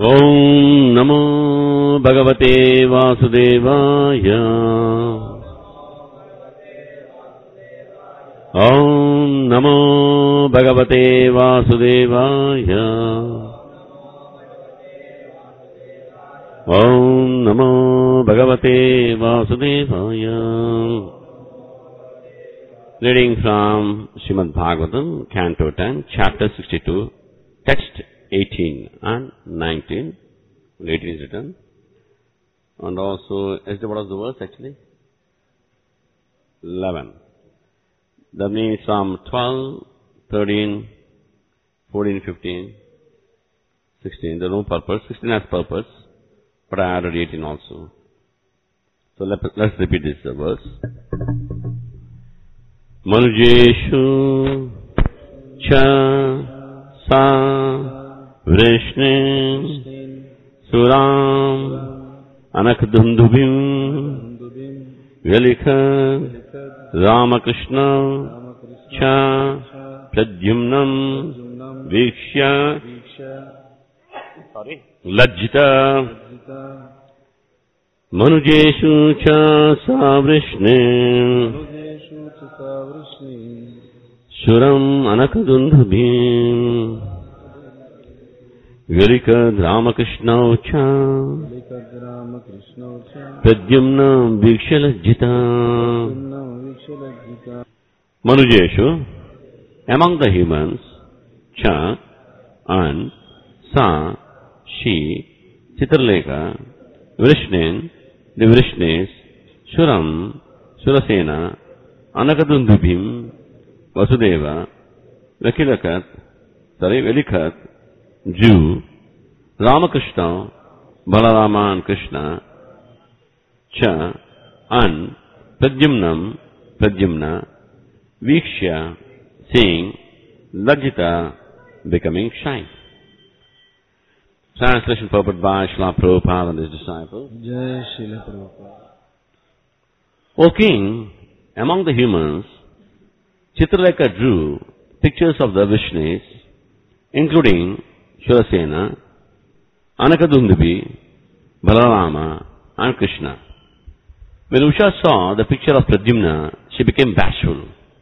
ॐ नमो भगवते वासुदेवाय ॐ नमो भगवते वासुदेवाय ॐ नमो भगवते वासुदेवाय Reading from Srimad Bhagavatam, Canto 10, Chapter 62, Text 18 and 19. 18 is written. And also, yesterday what was the verse actually? 11. That means from 12, 13, 14, 15, 16. There's no purpose. 16 has purpose, but I added 18 also. So let, let's repeat this uh, verse. मनुजेषु च सा वृष्णे सुराम् अनखदुन्दुभिम् व्यलिख रामकृष्ण च प्रद्युम्नम् वीक्ष्य लज्जित मनुजेषु च सा वृष्णे శురం అనకదుందుభీ వ్యలికద్రామకృష్ణౌ చ ప్రద్యుమ్న వీక్షలజ్జిత మనుజేషు అమంగ్ ద హ్యూమన్స్ చ అండ్ సా షీ చిత్రలేఖ వృష్ణేన్ ది వృష్ణేస్ శురం సురసేన అనకదుందుభిం వసుదేవ వెకిలకత్ sorry, Velikat, Jew, Ramakrishna, Balarama and Krishna, Cha, and Pradyumnam, Pradyumna, Vikshya, seeing, Lajita, becoming shy. Translation purport by Srila Prabhupada and his disciples. జయ శిల Prabhupada O king, among the humans, Chitraleka drew pictures of the Vishnus, including Shurasena, Anakadundubi, Balarama, and Krishna. When Usha saw the picture of Pradyumna, she became bashful.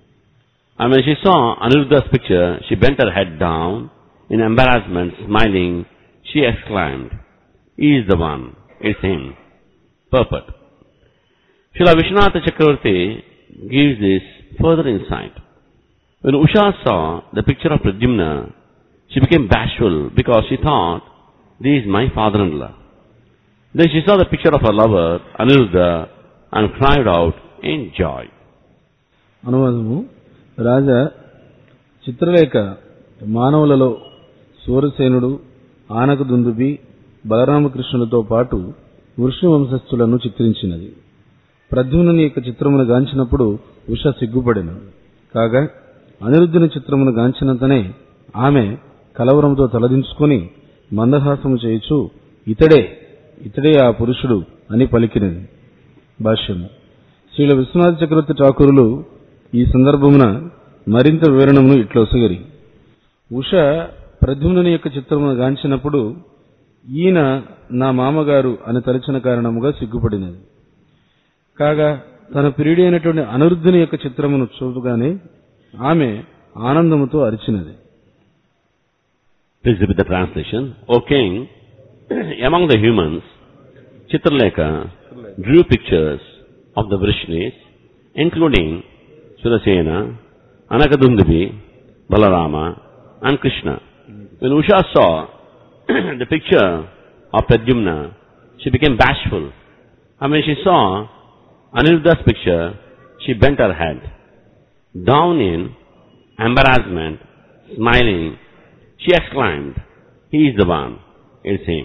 And when she saw Aniruddha's picture, she bent her head down in embarrassment, smiling. She exclaimed, He is the one. It's him. Purport. Srila Vishwanatha Chakravarti gives this further insight. When Usha saw the picture of Pradyumna, she became bashful because she thought, this is my father-in-law. Then she saw the picture of her lover, Aniruddha, and cried out in joy. అనువాదము రాజా చిత్రలేఖ మానవులలో సూరసేనుడు ఆనకదుందుబి బలరామకృష్ణులతో పాటు వృష్ణు వంశస్థులను చిత్రించినది ప్రద్యుమ్నుని యొక్క చిత్రమును గాంచినప్పుడు ఉష సిగ్గుపడెను కాగా అనిరుద్ధుని చిత్రమును గాంచినంతనే ఆమె కలవరంతో తలదించుకొని మందహాసము చేయుచు ఇతడే ఇతడే ఆ పురుషుడు అని పలికినది భాష్యము శ్రీల విశ్వనాథ చక్రవర్తి ఠాకూరులు ఈ సందర్భమున మరింత వివరణమును ఇట్లొసగరి ఉష ప్రద్యుమ్నుని యొక్క చిత్రమును గాంచినప్పుడు ఈయన నా మామగారు అని తలచిన కారణముగా సిగ్గుపడినది కాగా తన పిరిడి అయినటువంటి అనిరుద్ధుని యొక్క చిత్రమును చూడగానే ఆమె ఆనందముతో అరిచినది Please repeat the translation. O king, among the humans, Chitraleka drew pictures of the Vrishnis, including Surasena, Anakadundubi, Balarama, and Krishna. When Usha saw the picture of Pradyumna, she became bashful. And when she saw Aniruddha's picture, she bent her head. Down in embarrassment, smiling, she exclaimed, He is the one. It's him.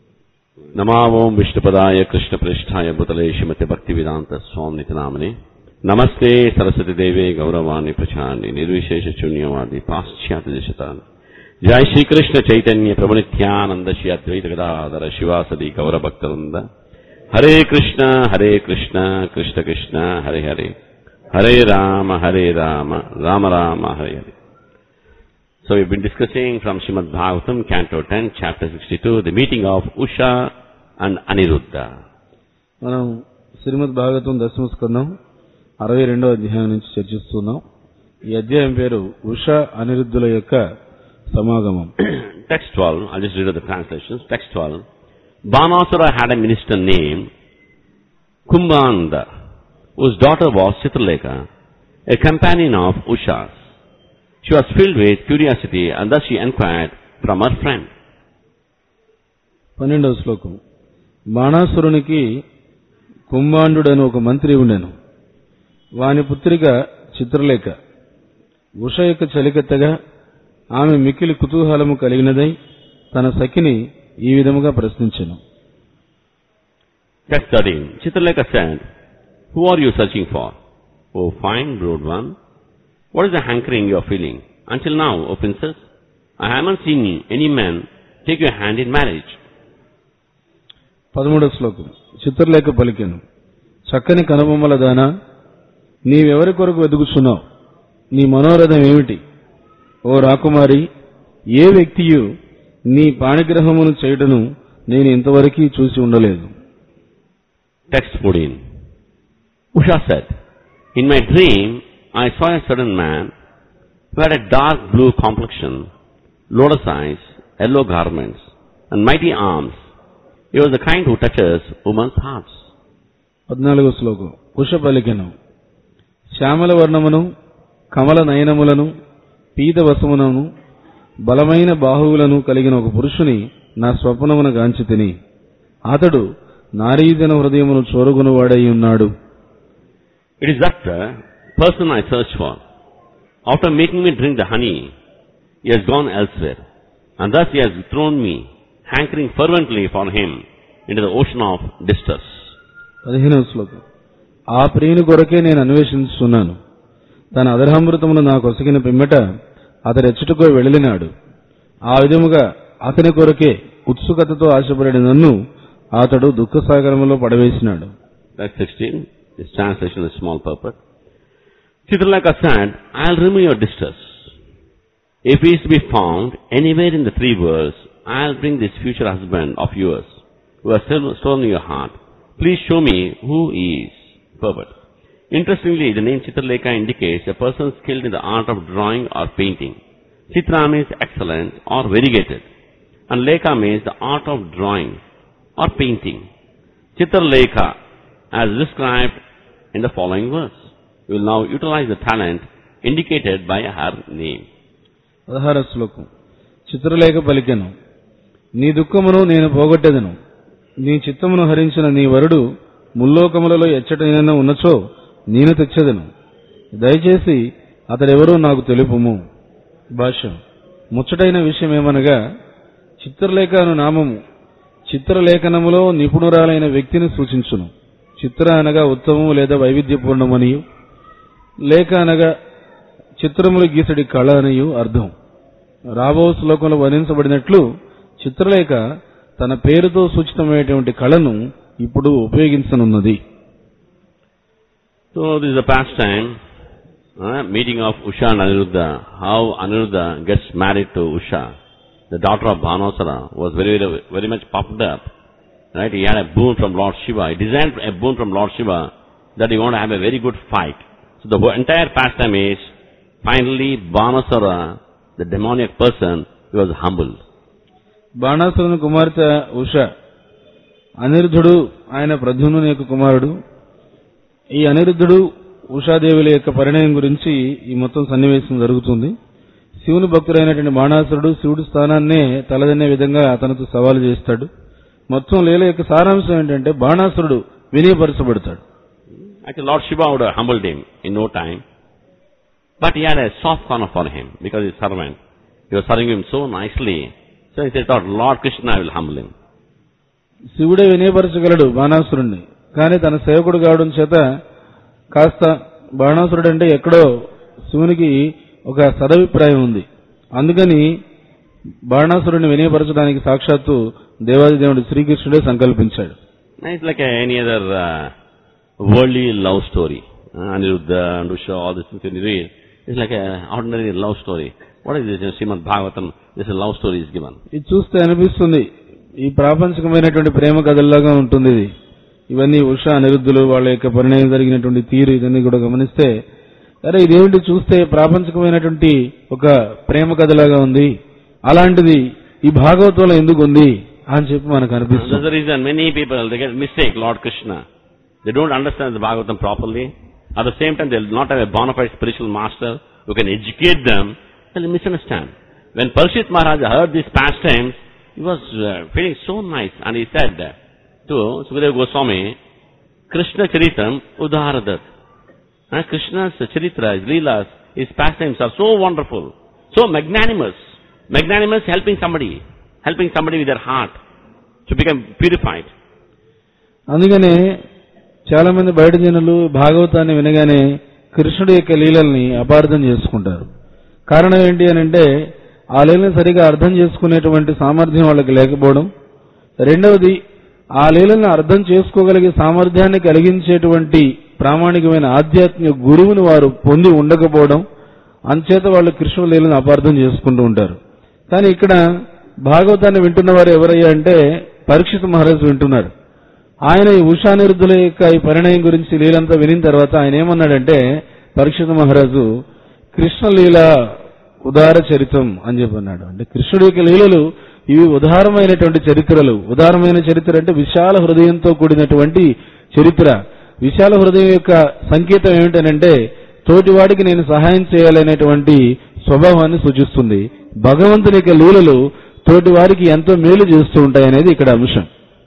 నమావోం విష్ణుపదాయ Krishna పృష్ఠాయ బుతలే శ్రీమతి భక్తి వేదాంత స్వామి నామని నమస్తే సరస్వతి దేవే గౌరవాన్ని ప్రచారాన్ని నిర్విశేష శూన్యవాది పాశ్చాత్య దిశతాన్ని జై శ్రీకృష్ణ చైతన్య ప్రభు నిత్యానంద శ్రీ అద్వైత Gadadhara శివాసది గౌరభక్తవృంద Hare Krishna Hare Krishna Krishna Krishna Hare Hare Hare Rama Hare Rama Rama Rama Hare Hare So we've been discussing from Srimad Bhagavatam, Canto 10, Chapter 62, the meeting of Usha and Aniruddha. మనం శ్రీమద్ భాగవతం దశమ స్కందం అరవై రెండో అధ్యాయం నుంచి చర్చిస్తున్నాం ఈ అధ్యాయం పేరు ఉష అనిరుద్ధుల యొక్క సమాగమం Text 12, I'll just read out the translations. Text 12. Banasura had a minister named Kumbhanda, whose daughter was Chitraleka, a companion of Usha's. She was filled with curiosity and thus she inquired from her friend. పన్నెండవ శ్లోకం బాణాసురునికి కుంభాండు అని ఒక మంత్రి ఉండెను వాని పుత్రిక చిత్రలేఖ ఉష యొక్క చలికెత్తగా ఆమె మిక్కిలి కుతూహలము కలిగినదై తన సఖిని ఈ విధముగా ప్రశ్నించెను Text 13. Chitraleka said, Who are you searching for? O fine, broad one. What is the hankering you are feeling? Until now, O princess, I haven't seen any man take your hand in marriage. పదమూడవ శ్లోకం చిత్రలేఖ పలికెను చక్కని కనుబొమ్మల దానా నీవెవరి కొరకు వెతుకుచున్నావు నీ మనోరథం ఏమిటి ఓ రాకుమారి ఏ వ్యక్తియు నీ పాణిగ్రహమును చేయుటను నేను ఇంతవరకు చూసి ఉండలేదు Text 14. Usha said, In my dream, I saw a certain man who had a dark blue complexion, lotus eyes, yellow garments, and mighty arms. He was the kind who touches women's hearts. పద్నాలుగో శ్లోకం కుష పలికెను శ్యామల వర్ణమును కమల నయనములను పీత వసమునను బలమైన బాహువులను కలిగిన ఒక పురుషుని నా స్వప్నమున గాంచి తిని అతడు నారీజన హృదయమును చోరుగునవాడై ఉన్నాడు It is that uh, person I searched for. After making me drink the honey, he has gone elsewhere, and thus he has thrown me, hankering fervently for him, into the ocean of distress. పదిహేనవ శ్లోకం ఆ ప్రియుని కొరకే నేను అన్వేషిస్తున్నాను తన అదరామృతమును నాకు ఒసగిన పిమ్మట అతడు ఎచ్చుటకో వెళ్ళినాడు ఆ విధముగా అతని కొరకే ఉత్సుకతతో ఆశపడిన నన్ను అతడు దుఃఖసాగరములో పడవేసినాడు That's 16. This translation is small purport. Chitralaka said, I'll remove your distress. If he is to be found anywhere in the three worlds, I'll bring this future husband of yours, who has still stolen your heart. Please show me who he is. Purport. Interestingly, the name Chitraleka indicates a person skilled in the art of drawing or painting. Chitra means excellent or variegated, and Leka means the art of drawing or painting. Chitralekha, as described in the following verse. We will now utilize the talent indicated by her name. పదహార శ్లోకం చిత్రలేఖ పలికెను నీ దుఃఖమును నేను పోగొట్టెదను నీ చిత్తమును హరించిన నీ వరుడు ముల్లోకములలో ఎచ్చటైనా ఉన్నచో నేను తెచ్చెదను దయచేసి అతడెవరో నాకు తెలుపుము భాష్యం ముచ్చటైన విషయమేమనగా చిత్రలేఖ అను నామము చిత్రలేఖనములో నిపుణురాలైన వ్యక్తిని సూచించును చిత్ర అనగా ఉత్తమము లేదా వైవిధ్యపూర్ణమనియు లేఖ అనగా చిత్రములు గీసడి కళ అనియు అర్థం రాబో శ్లోకంలో వర్ణించబడినట్లు చిత్రలేఖ తన పేరుతో సూచితమైనటువంటి కళను ఇప్పుడు ఉపయోగించనున్నది So this is a pastime, uh, meeting of Usha and Aniruddha, how Aniruddha gets married to Usha, the daughter of Bhanasara, was very, very, very much puffed up. Right? He had a boon from Lord Shiva. He designed a boon from Lord Shiva that he want to have a very good fight. So the whole entire pastime is, finally Bhanasara, the demoniac person, he was humbled. బాణాసురుని కుమార్తె ఉష అనిరుద్ధుడు ఆయన ప్రద్యుమ్నుని యొక్క కుమారుడు ఈ అనిరుద్ధుడు ఉషాదేవుల యొక్క పరిణయం గురించి ఈ మొత్తం సన్నివేశం జరుగుతుంది శివుని భక్తుడైనటువంటి బాణాసురుడు శివుడి స్థానాన్నే తలదన్నే విధంగా అతనితో సవాలు చేస్తాడు మొత్తం లీల యొక్క సారాంశం ఏంటంటే బాణాసురుడు వినయపరచబడతాడు Actually, Lord Shiva would have humbled him in no time. But he had a soft corner for him because he's servant. He was serving him so nicely. So he said, "Lord, Lord Krishna will humble him. శివుడే వినయపరచగలడు బాణాసురుణ్ణి కానీ తన సేవకుడు కావడం చేత కాస్త బాణాసురుడు అంటే ఎక్కడో శివునికి ఒక సదభిప్రాయం ఉంది అందుకని బాణాసురుడిని వినయపరచడానికి సాక్షాత్తు దేవాదిదేవుడు శ్రీకృష్ణుడే సంకల్పించాడు Now it's like a, any other uh, worldly love story. Uh, Aniruddha and Usha, all these things when you read, it's like an ordinary love story. What is this in Srimad Bhagavatam? This is love story is given. ఇది చూస్తే అనిపిస్తుంది ఈ ప్రాపంచికమైనటువంటి ప్రేమ కథల్లాగా ఉంటుంది ఇది ఇవన్నీ ఉషా అనిరుద్ధులు వాళ్ళ యొక్క పరిణయం జరిగినటువంటి తీరు ఇదన్నీ కూడా గమనిస్తే అరే ఇదేమిటి చూస్తే ప్రాపంచికమైనటువంటి ఒక ప్రేమ కథలాగా ఉంది అలాంటిది ఈ భాగవతంలో ఎందుకు ఉంది అని చెప్పి మనకు That's అనిపిస్తుంది the reason many people, they get mistake Lord Krishna. They don't understand the Bhagavatam properly. At the same time, they'll not have a bona fide spiritual master who can educate them. They'll misunderstand. When Parshit Maharaj heard these pastimes, he was uh, feeling so nice and he said uh, to Sukadeva Goswami, Krishna Charitam Udharadat. Uh, Krishna's Charitra, his Leelas, his pastimes are so wonderful, so magnanimous. Magnanimous helping somebody, helping somebody with their heart to become purified. అందుకనే చాలా మంది బయట జనులు భాగవతాన్ని వినగానే కృష్ణుడి యొక్క లీలల్ని అపార్థం చేసుకుంటారు కారణం ఏంటి అని అంటే ఆ లీలను సరిగా అర్థం చేసుకునేటువంటి సామర్థ్యం వాళ్ళకి లేకపోవడం రెండవది ఆ లీలను అర్థం చేసుకోగలిగే సామర్థ్యాన్ని కలిగించేటువంటి ప్రామాణికమైన ఆధ్యాత్మిక గురువుని వారు పొంది ఉండకపోవడం అంచేత వాళ్ళు కృష్ణుడి లీలను అపార్థం చేసుకుంటూ ఉంటారు కానీ ఇక్కడ భాగవతాన్ని వింటున్న వారు ఎవరయ్యా అంటే పరీక్షిత మహారాజు వింటున్నారు ఆయన ఈ ఉషానిరుద్ధుల యొక్క ఈ పరిణయం గురించి లీలంతా వినిన తర్వాత ఆయన ఏమన్నాడంటే పరీక్షిత మహారాజు కృష్ణలీల ఉదార చరిత్రం అని చెప్పి అన్నాడు అంటే కృష్ణుడి యొక్క లీలలు ఇవి ఉదారమైనటువంటి చరిత్రలు ఉదారమైన చరిత్ర అంటే విశాల హృదయంతో కూడినటువంటి చరిత్ర విశాల హృదయం యొక్క సంకేతం ఏమిటనంటే తోటివాడికి నేను సహాయం చేయాలనేటువంటి స్వభావాన్ని సూచిస్తుంది భగవంతుని యొక్క లీలలు తోటి వారికి ఎంతో మేలు చేస్తూ ఉంటాయి అనేది ఇక్కడ అంశం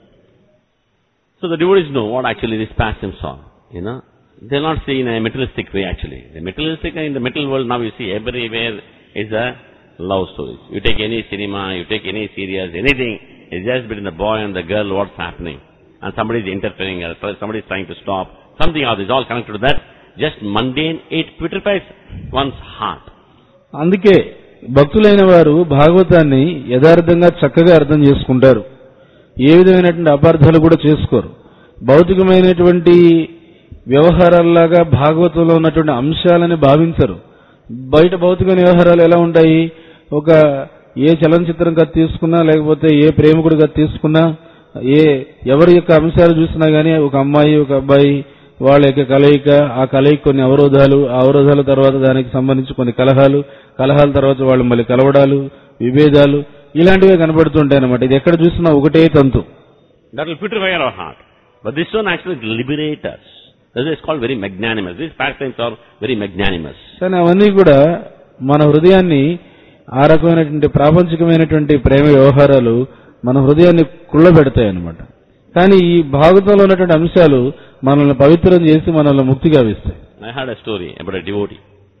So the devotees know what actually these pastimes are. You know, they'll not see in a materialistic way actually. The materialistic in the material world now you see everywhere is a love stories. You take any cinema, you take any serials, anything, it's just between the boy and the girl what's happening. And somebody is interfering, or somebody is trying to stop. Something else is all connected to that. Just mundane, it purifies one's heart. అందుకే భక్తులైన వారు భాగవతాన్ని యథార్థంగా చక్కగా అర్థం చేసుకుంటారు ఏ విధమైనటువంటి అపార్థాలు కూడా చేసుకోరు భౌతికమైనటువంటి వ్యవహారాల్లాగా భాగవతంలో ఉన్నటువంటి అంశాలని భావించరు బయట భౌతికమైన వ్యవహారాలు ఎలా ఉంటాయి ఒక ఏ చలనచిత్రం కథ తీసుకున్నా లేకపోతే ఏ ప్రేమికుడి కథ తీసుకున్నా ఏ ఎవరి యొక్క అంశాలు చూసినా గానీ ఒక అమ్మాయి ఒక అబ్బాయి వాళ్ళ యొక్క కలయిక ఆ కలయిక కొన్ని అవరోధాలు ఆ అవరోధాల తర్వాత దానికి సంబంధించి కొన్ని కలహాలు కలహాల తర్వాత వాళ్ళు మళ్ళీ కలవడాలు విభేదాలు ఇలాంటివే కనబడుతుంటాయి అనమాట ఇది ఎక్కడ చూసినా ఒకటే తంతు That will purify our heart. But this one actually will liberate us. This is called very magnanimous. These pastimes are very magnanimous. కానీ అవన్నీ కూడా మన హృదయాన్ని ఆ రకమైనటువంటి ప్రాపంచికమైనటువంటి ప్రేమ వ్యవహారాలు మన హృదయాన్ని కుళ్ళబెడతాయి అన్నమాట కానీ ఈ భాగవతంలో ఉన్నటువంటి అంశాలు మనల్ని పవిత్రం చేసి మనల్ని ముక్తి గావిస్తాయి I heard a story about a devotee.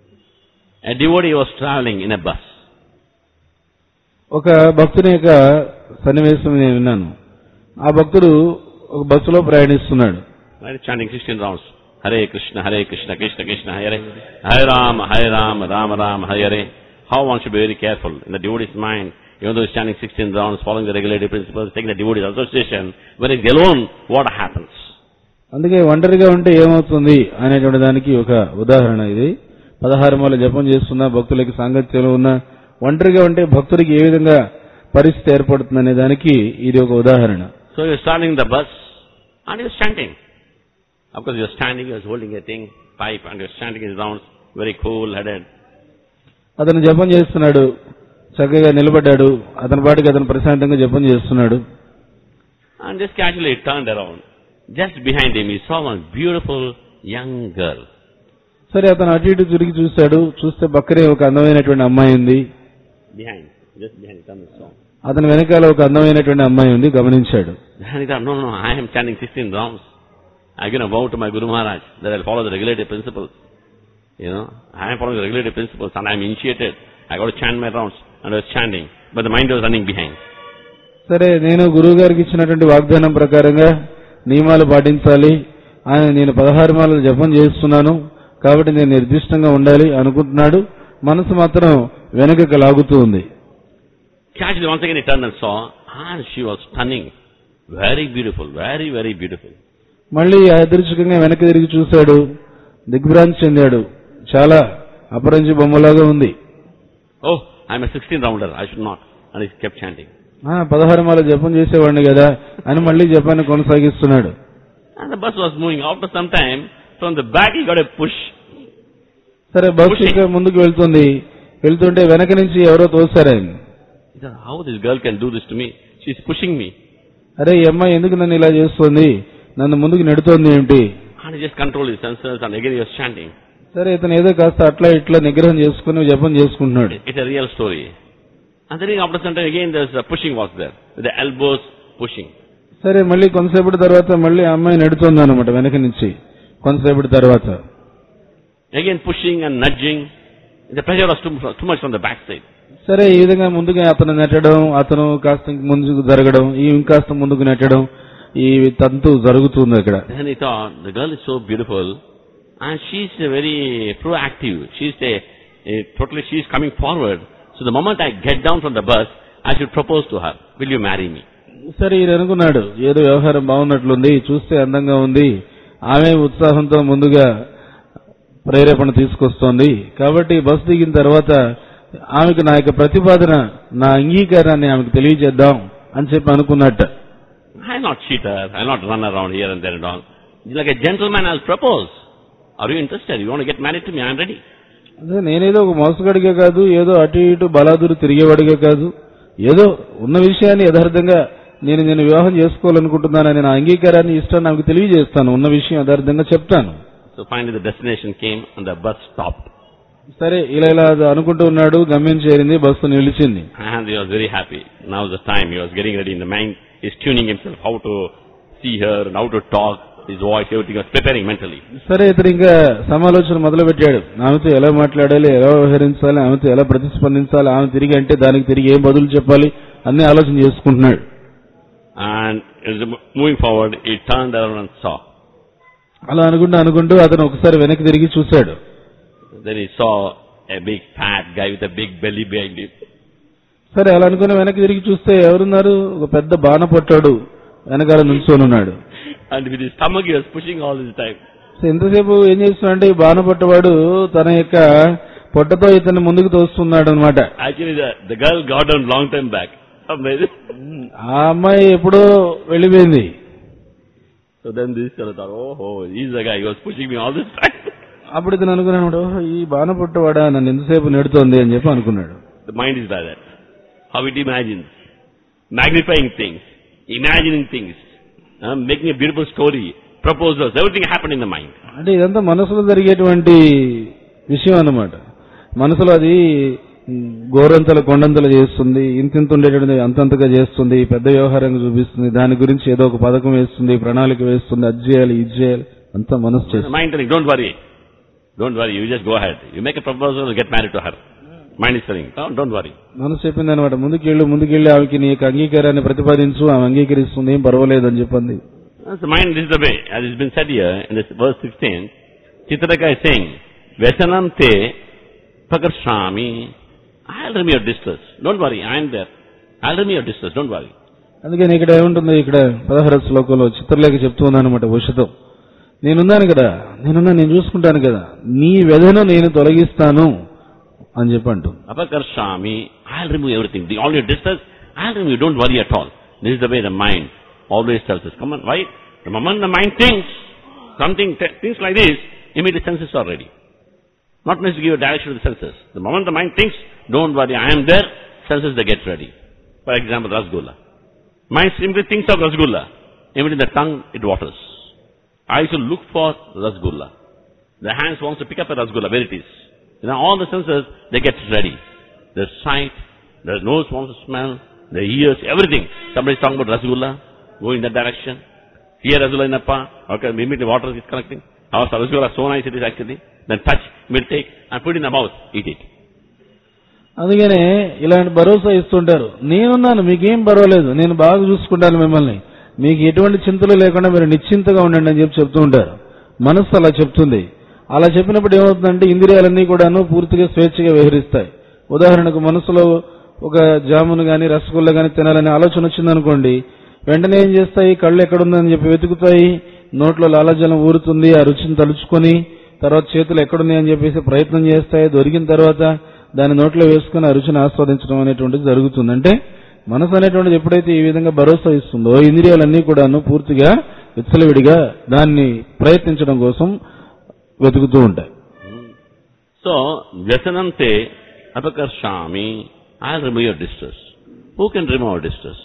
A devotee was traveling in a bus. ఒక భక్తుని యొక్క సన్నివేశం నేను విన్నాను ఆ భక్తుడు ఒక బస్సులో ప్రయాణిస్తున్నాడు Right? Chanting 16 rounds. Hare Krishna, Hare Krishna, Krishna Krishna, Hare Hare Rama, Hare Rama, Rama Rama, Hare Hare. How one should be very careful in the devotee's mind. Even though he's chanting 16 rounds, following the regulative principles, taking the devotee's association, when he's alone, what happens? అందుకే ఒంటరిగా ఉంటే ఏమవుతుంది అనేటువంటి దానికి ఒక ఉదాహరణ ఇది పదహారు మూల జపం చేస్తున్న భక్తులకి సాంగత్యంలో ఉన్న ఒంటరిగా ఉంటే భక్తుడికి ఏ విధంగా పరిస్థితి ఏర్పడుతుంది అనే దానికి ఇది ఒక ఉదాహరణ So he was starting the bus and he was chanting. Of course, he was standing, he was holding a thing, pipe, and he was chanting his rounds, very cool headed. అతను జపం చేస్తున్నాడు చక్కగా నిలబడ్డాడు అతని పాటికి అతను ప్రశాంతంగా జపం చేస్తున్నాడు And just casually he turned around. Just behind him, he saw one beautiful young girl. సరే అతను అటు ఇటు తిరిగి చూశాడు చూస్తే పక్కనే ఒక అందమైనటువంటి అమ్మాయి ఉంది Behind, just behind, he turned and saw. అతని వెనకాల ఒక అందమైనటువంటి అమ్మాయి ఉంది గమనించాడు Then he thought, no, no, no, I am chanting 16 rounds. I'm going to vow to my Guru Maharaj that I'll follow the regulative principles. You know, I am following the regulative principles and I'm initiated. I got to chant my rounds. And I was chanting, but the mind was running behind. సరే నేను గురువు గారికి ఇచ్చినటువంటి వాగ్దానం ప్రకారంగా నియమాలు పాటించాలి ఆయన నేను పదహారు మాలలు జపం చేస్తున్నాను కాబట్టి నేను నిర్దిష్టంగా ఉండాలి అనుకుంటున్నాడు మనసు మాత్రం వెనుకకు లాగుతూ ఉంది Casually, once again he turned and saw, and she was stunning. Very beautiful, very, very beautiful. మళ్ళీ యాదృచ్ఛికంగా వెనక్కి తిరిగి చూశాడు దిగ్భ్రాంతి చెందాడు చాలా అపరంజి బొమ్మలాగా ఉంది Oh, I'm a 16 rounder. I should not. And he kept chanting. "ఆ, పదహారు మాల జపం చేసేవాడిని కదా అని మళ్ళీ జపాన్ని కొనసాగిస్తున్నాడు And the bus was moving. After some time, from the back he got a push. సరే బస్సు Pushing. ఇంకా ముందుకు వెళ్తుంది వెళ్తుంటే వెనక నుంచి ఎవరో తోసారు ఆయన He said, how this girl can do this to me? She's pushing me. అరే ఈ అమ్మాయి ఎందుకు నన్ను ఇలా చేస్తుంది నన్ను ముందుకు నెడుతోంది ఏమిటి And he just controlled his senses and again he was chanting. సరే ఇతను ఏదో కాస్త అట్లా ఇట్లా నిగ్రహం చేసుకుని జపం చేసుకుంటున్నాడు It's a real story. And then after some time again there's a pushing was there. With the elbows pushing. సరే మళ్ళీ కొంతసేపటి తర్వాత మళ్ళీ ఆ అమ్మాయి నెడుతోంది అనమాట వెనక నుంచి కొంతసేపటి తర్వాత Again pushing and nudging. The pressure was too, too much from the backside. సరే ఈ విధంగా ముందుగా అతను నెట్టడం అతను కాస్త ఇంక ముందుకు జరగడం ఈ ఇంకాస్త ముందుకు నెట్టడం ఈ తంతు జరుగుతుంది అక్కడ Then he thought, the girl is so beautiful and she's a very proactive. She's a, a totally, she's coming forward. So the moment I get down from the bus, I should propose to her. Will you marry me? సరే ఈయన అనుకున్నాడు ఏదో వ్యవహారం బాగున్నట్లుంది చూస్తే అందంగా ఉంది ఆమె ఉత్సాహంతో ముందుగా ప్రేరేపణ తీసుకొస్తోంది కాబట్టి బస్ దిగిన తర్వాత ఆమెకు నా యొక్క ప్రతిపాదన నా అంగీకారాన్ని ఆమెకు తెలియజేద్దాం అని చెప్పి అనుకున్నట్ట I'm not cheater. I'll not run around here and there and all. Like a gentleman, I'll propose. Are you interested? You want to get married to me? I'm ready. అదే నేనేదో ఒక మోసగాడిగా కాదు ఏదో అటు ఇటు బలాదురు తిరిగేవాడిగా కాదు ఏదో ఉన్న విషయాన్ని యథార్థంగా నేను నేను వివాహం చేసుకోవాలనుకుంటున్నానని నా అంగీకారాన్ని ఇష్టాన్ని నాకు తెలియజేస్తాను ఉన్న విషయం యథార్థంగా చెప్తాను So finally the destination came and the bus stopped. సరే ఇలా ఇలా అనుకుంటూ ఉన్నాడు గమ్యం చేరింది బస్సు నిలిచింది And he was very happy. Now is the time. He was getting ready in the mind. He's tuning himself how to see her and how to talk. His voice, everything. He was preparing mentally. సరే ఇతను ఇంకా సమాలోచన మొదలు పెట్టాడు ఆమెతో ఎలా మాట్లాడాలి ఎలా వ్యవహరించాలి ఆమెతో ఎలా ప్రతిస్పందించాలి ఆమె తిరిగి అంటే దానికి తిరిగి ఏం బదులు చెప్పాలి అన్ని ఆలోచన చేసుకుంటున్నాడు And as he mo- moving forward, he turned around and saw. అలా అనుకుంటూ అనుకుంటూ అతను ఒకసారి వెనక్కి తిరిగి చూశాడు Then he saw a big fat guy with a big belly behind him. సరే అలా అనుకుని వెనక్కి తిరిగి చూస్తే ఎవరున్నారు ఒక పెద్ద బాణ పొట్టాడు వెనకాల నుంచొని ఉన్నాడు And with his stomach he was pushing all this time. So ఎంతసేపు ఏం చేస్తున్నాడంటే ఈ బాణ పొట్టవాడు తన యొక్క పొట్టతో ఇతన్ని ముందుకు తోస్తున్నాడు అనమాట Actually the, the girl got down long time back. Amazing. ఆ అమ్మాయి ఎప్పుడో వెళ్ళిపోయింది So then this fellow thought, oh, oh, he's the guy. He was pushing me all this time. అప్పుడు ఇతను అనుకున్నాడు "ఓహో, ఈ బాణ పొట్టవాడా నన్ను ఎంతసేపు నెడుతోంది అని చెప్పి అనుకున్నాడు The mind is like that. How it imagines. Magnifying things. Imagining things. uh, making a beautiful story. Proposals. Everything happened in the mind. అంటే ఇదంతా మనసులో జరిగేటువంటి విషయం అన్నమాట మనసులో అది గోరంతల కొండంతలు చేస్తుంది ఇంతింత ఉండేటువంటి అంతంతగా చేస్తుంది పెద్ద వ్యవహారంగా చూపిస్తుంది దాని గురించి ఏదో ఒక పథకం వేస్తుంది ప్రణాళిక వేస్తుంది అది చేయాలి ఇది చేయాలి అంతా మనసు The చేస్తుంది mind telling, don't worry. Don't worry. You just go ahead. You make a proposal, get married to her. Mind is telling, oh, don't worry. మనసు చెప్పింది అనమాట ముందుకెళ్ళు ముందుకెళ్ళి ఆమెకి నీ యొక్క అంగీకారాన్ని ప్రతిపాదించు ఆమె అంగీకరిస్తుంది ఏం పర్వాలేదు అని చెప్పింది That's the mind is the way. As it's been said here in this verse 16, Chitraka is saying, Vesanam te pakarshami. I'll remove your distress. Don't worry, I'm there. I'll remove your distress. Don't worry. అందుకని ఇక్కడ ఏముంటుంది ఇక్కడ పదహార శ్లోకంలో చిత్రలేఖ చెప్తూ అనమాట ఉషతో నేనున్నాను కదా నేనున్నా నేను చూసుకుంటాను కదా నీ వ్యధను నేను తొలగిస్తాను అని చెప్పి అంటుంది Apakarshami, I'll remove everything. The, all your distress, I'll remove. Don't worry at all. This is the way the mind always tells us. Come on, why? The moment the mind thinks something, th- things like this, immediately senses are ready. Not necessarily to give a direction to the senses. The moment the mind thinks, don't worry, I am there, senses they get ready. For example, Rasgulla. Mind simply thinks of Rasgulla. Immediately the tongue, it waters. I should look for Rasgulla. The hands wants to pick up a Rasgulla, where it is. You know, all the senses, they get ready. Their sight, their nose wants to smell, their ears, everything. Somebody is talking about Rasgulla, go in that direction. Here Rasgulla in a pa, okay, immediately water is collecting. Our Rasgulla, so nice it is actually. Then touch, will take, and put in the mouth, eat it. అందుకనే ఇలాంటి భరోసా ఇస్తుంటారు నేనున్నాను మీకేం పర్వాలేదు నేను బాగా చూసుకుంటాను మిమ్మల్ని మీకు ఎటువంటి చింతలు లేకుండా మీరు నిశ్చింతగా ఉండండి అని చెప్పి చెప్తూ ఉంటారు మనస్సు అలా చెప్తుంది అలా చెప్పినప్పుడు ఏమవుతుందంటే ఇంద్రియాలన్నీ కూడాను పూర్తిగా స్వేచ్ఛగా వ్యవహరిస్తాయి ఉదాహరణకు మనసులో ఒక జామును గాని రసగుల్లా గాని తినాలనే ఆలోచన వచ్చిందనుకోండి వెంటనే ఏం చేస్తాయి కళ్ళు ఎక్కడుందని చెప్పి వెతుకుతాయి నోట్లో లాలజలం ఊరుతుంది ఆ రుచిని తలుచుకొని తర్వాత చేతులు ఎక్కడున్నాయని చెప్పేసి ప్రయత్నం చేస్తాయి దొరికిన తర్వాత దాని నోట్లో వేసుకుని ఆ రుచిని ఆస్వాదించడం అనేటువంటిది జరుగుతుంది అంటే మనసు అనేటువంటిది ఎప్పుడైతే ఈ విధంగా భరోసా ఇస్తుందో ఇంద్రియాలన్నీ కూడాను పూర్తిగా విచ్చలవిడిగా దాన్ని ప్రయత్నించడం కోసం వెతుకుతూ ఉంటాయి So, Vyasanante apakarshami, I'll remove your distress. Who can remove our distress?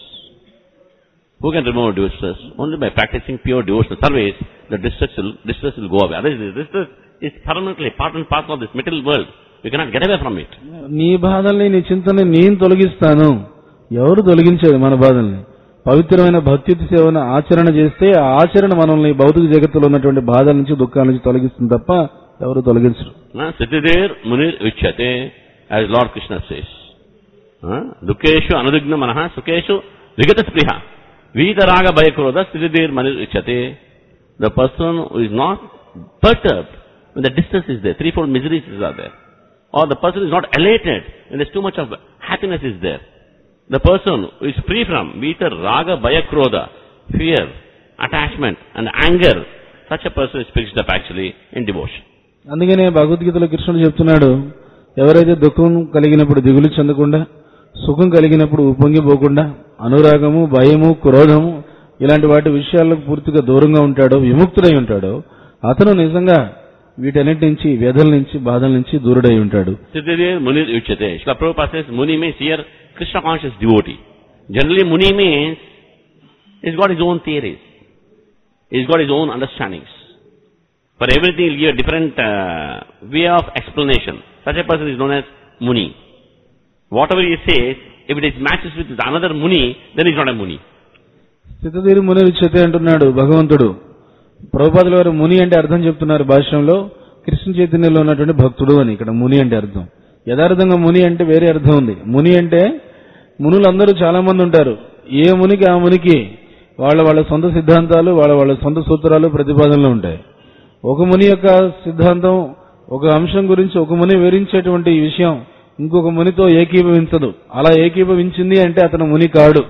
Who can remove our distress? Only by practicing pure devotional service, the distress will, distress will go away. Otherwise, the distress is permanently part and parcel of this material world. You cannot get away from it. నీ బాధల్ని నీ చింతని నేను తొలగిస్తాను ఎవరు తొలగించేది మన బాధల్ని పవిత్రమైన భక్తి సేవను ఆచరణ చేస్తే ఆ ఆచరణ మనల్ని భౌతిక జగత్తులో ఉన్నటువంటి బాధల నుంచి దుఃఖాల నుంచి తొలగిస్తుంది తప్ప ఎవరు తొలగించరు Na, Sitidir munir uchyate, as Lord Krishna says. Uh, Dukeshu anudugna manaha, sukeshu vigata spriha. Vita raga bayakroda, Sitidir munir uchyate. The person who is not perturbed when the distress is there, threefold miseries are there. Or the person is not elated when there's too much of happiness is there. The person who is free from Vita raga bayakroda, fear, attachment and anger, such a person is fixed up actually in devotion. అందుకనే భగవద్గీతలో కృష్ణుడు చెప్తున్నాడు ఎవరైతే దుఃఖం కలిగినప్పుడు దిగులు చెందకుండా సుఖం కలిగినప్పుడు ఉప్పొంగిపోకుండా అనురాగము భయము క్రోధము ఇలాంటి వాటి విషయాలకు పూర్తిగా దూరంగా ఉంటాడో విముక్తుడై ఉంటాడో అతను నిజంగా వీటన్నిటి నుంచి వ్యధల నుంచి బాధల నుంచి దూరుడై ఉంటాడు Siddhadir Muni Uchyate. Srila Prabhupada says Muni means here Krishna conscious devotee. Generally Muni means he's got his own theories. He's got his own understandings. For everything he'll give a different uh, way of explanation. Such a person is known as Muni. Whatever he says, if it is matches with another Muni, then he's not a Muni. స్థితధీరు ముని రుచ్యతే అంటున్నాడు భగవంతుడు ప్రభుపాదుల వారు ముని అంటే అర్థం చెప్తున్నారు భాష్యంలో కృష్ణ చైతన్యంలో ఉన్నటువంటి భక్తుడు అని ఇక్కడ ముని అంటే అర్థం యథార్థంగా ముని అంటే వేరే అర్థం ఉంది ముని అంటే మునులందరూ చాలా మంది ఉంటారు ఏ మునికి ఆ మునికి వాళ్ళ వాళ్ళ సొంత సిద్ధాంతాలు వాళ్ళ వాళ్ళ సొంత సూత్రాలు ప్రతిపాదనలు ఉంటాయి ఒక ముని యొక్క సిద్ధాంతం ఒక అంశం గురించి ఒక ముని వివరించేటువంటి ఈ విషయం ఇంకొక మునితో ఏకీభవించదు అలా ఏకీభవించింది అంటే అతను ముని కాడు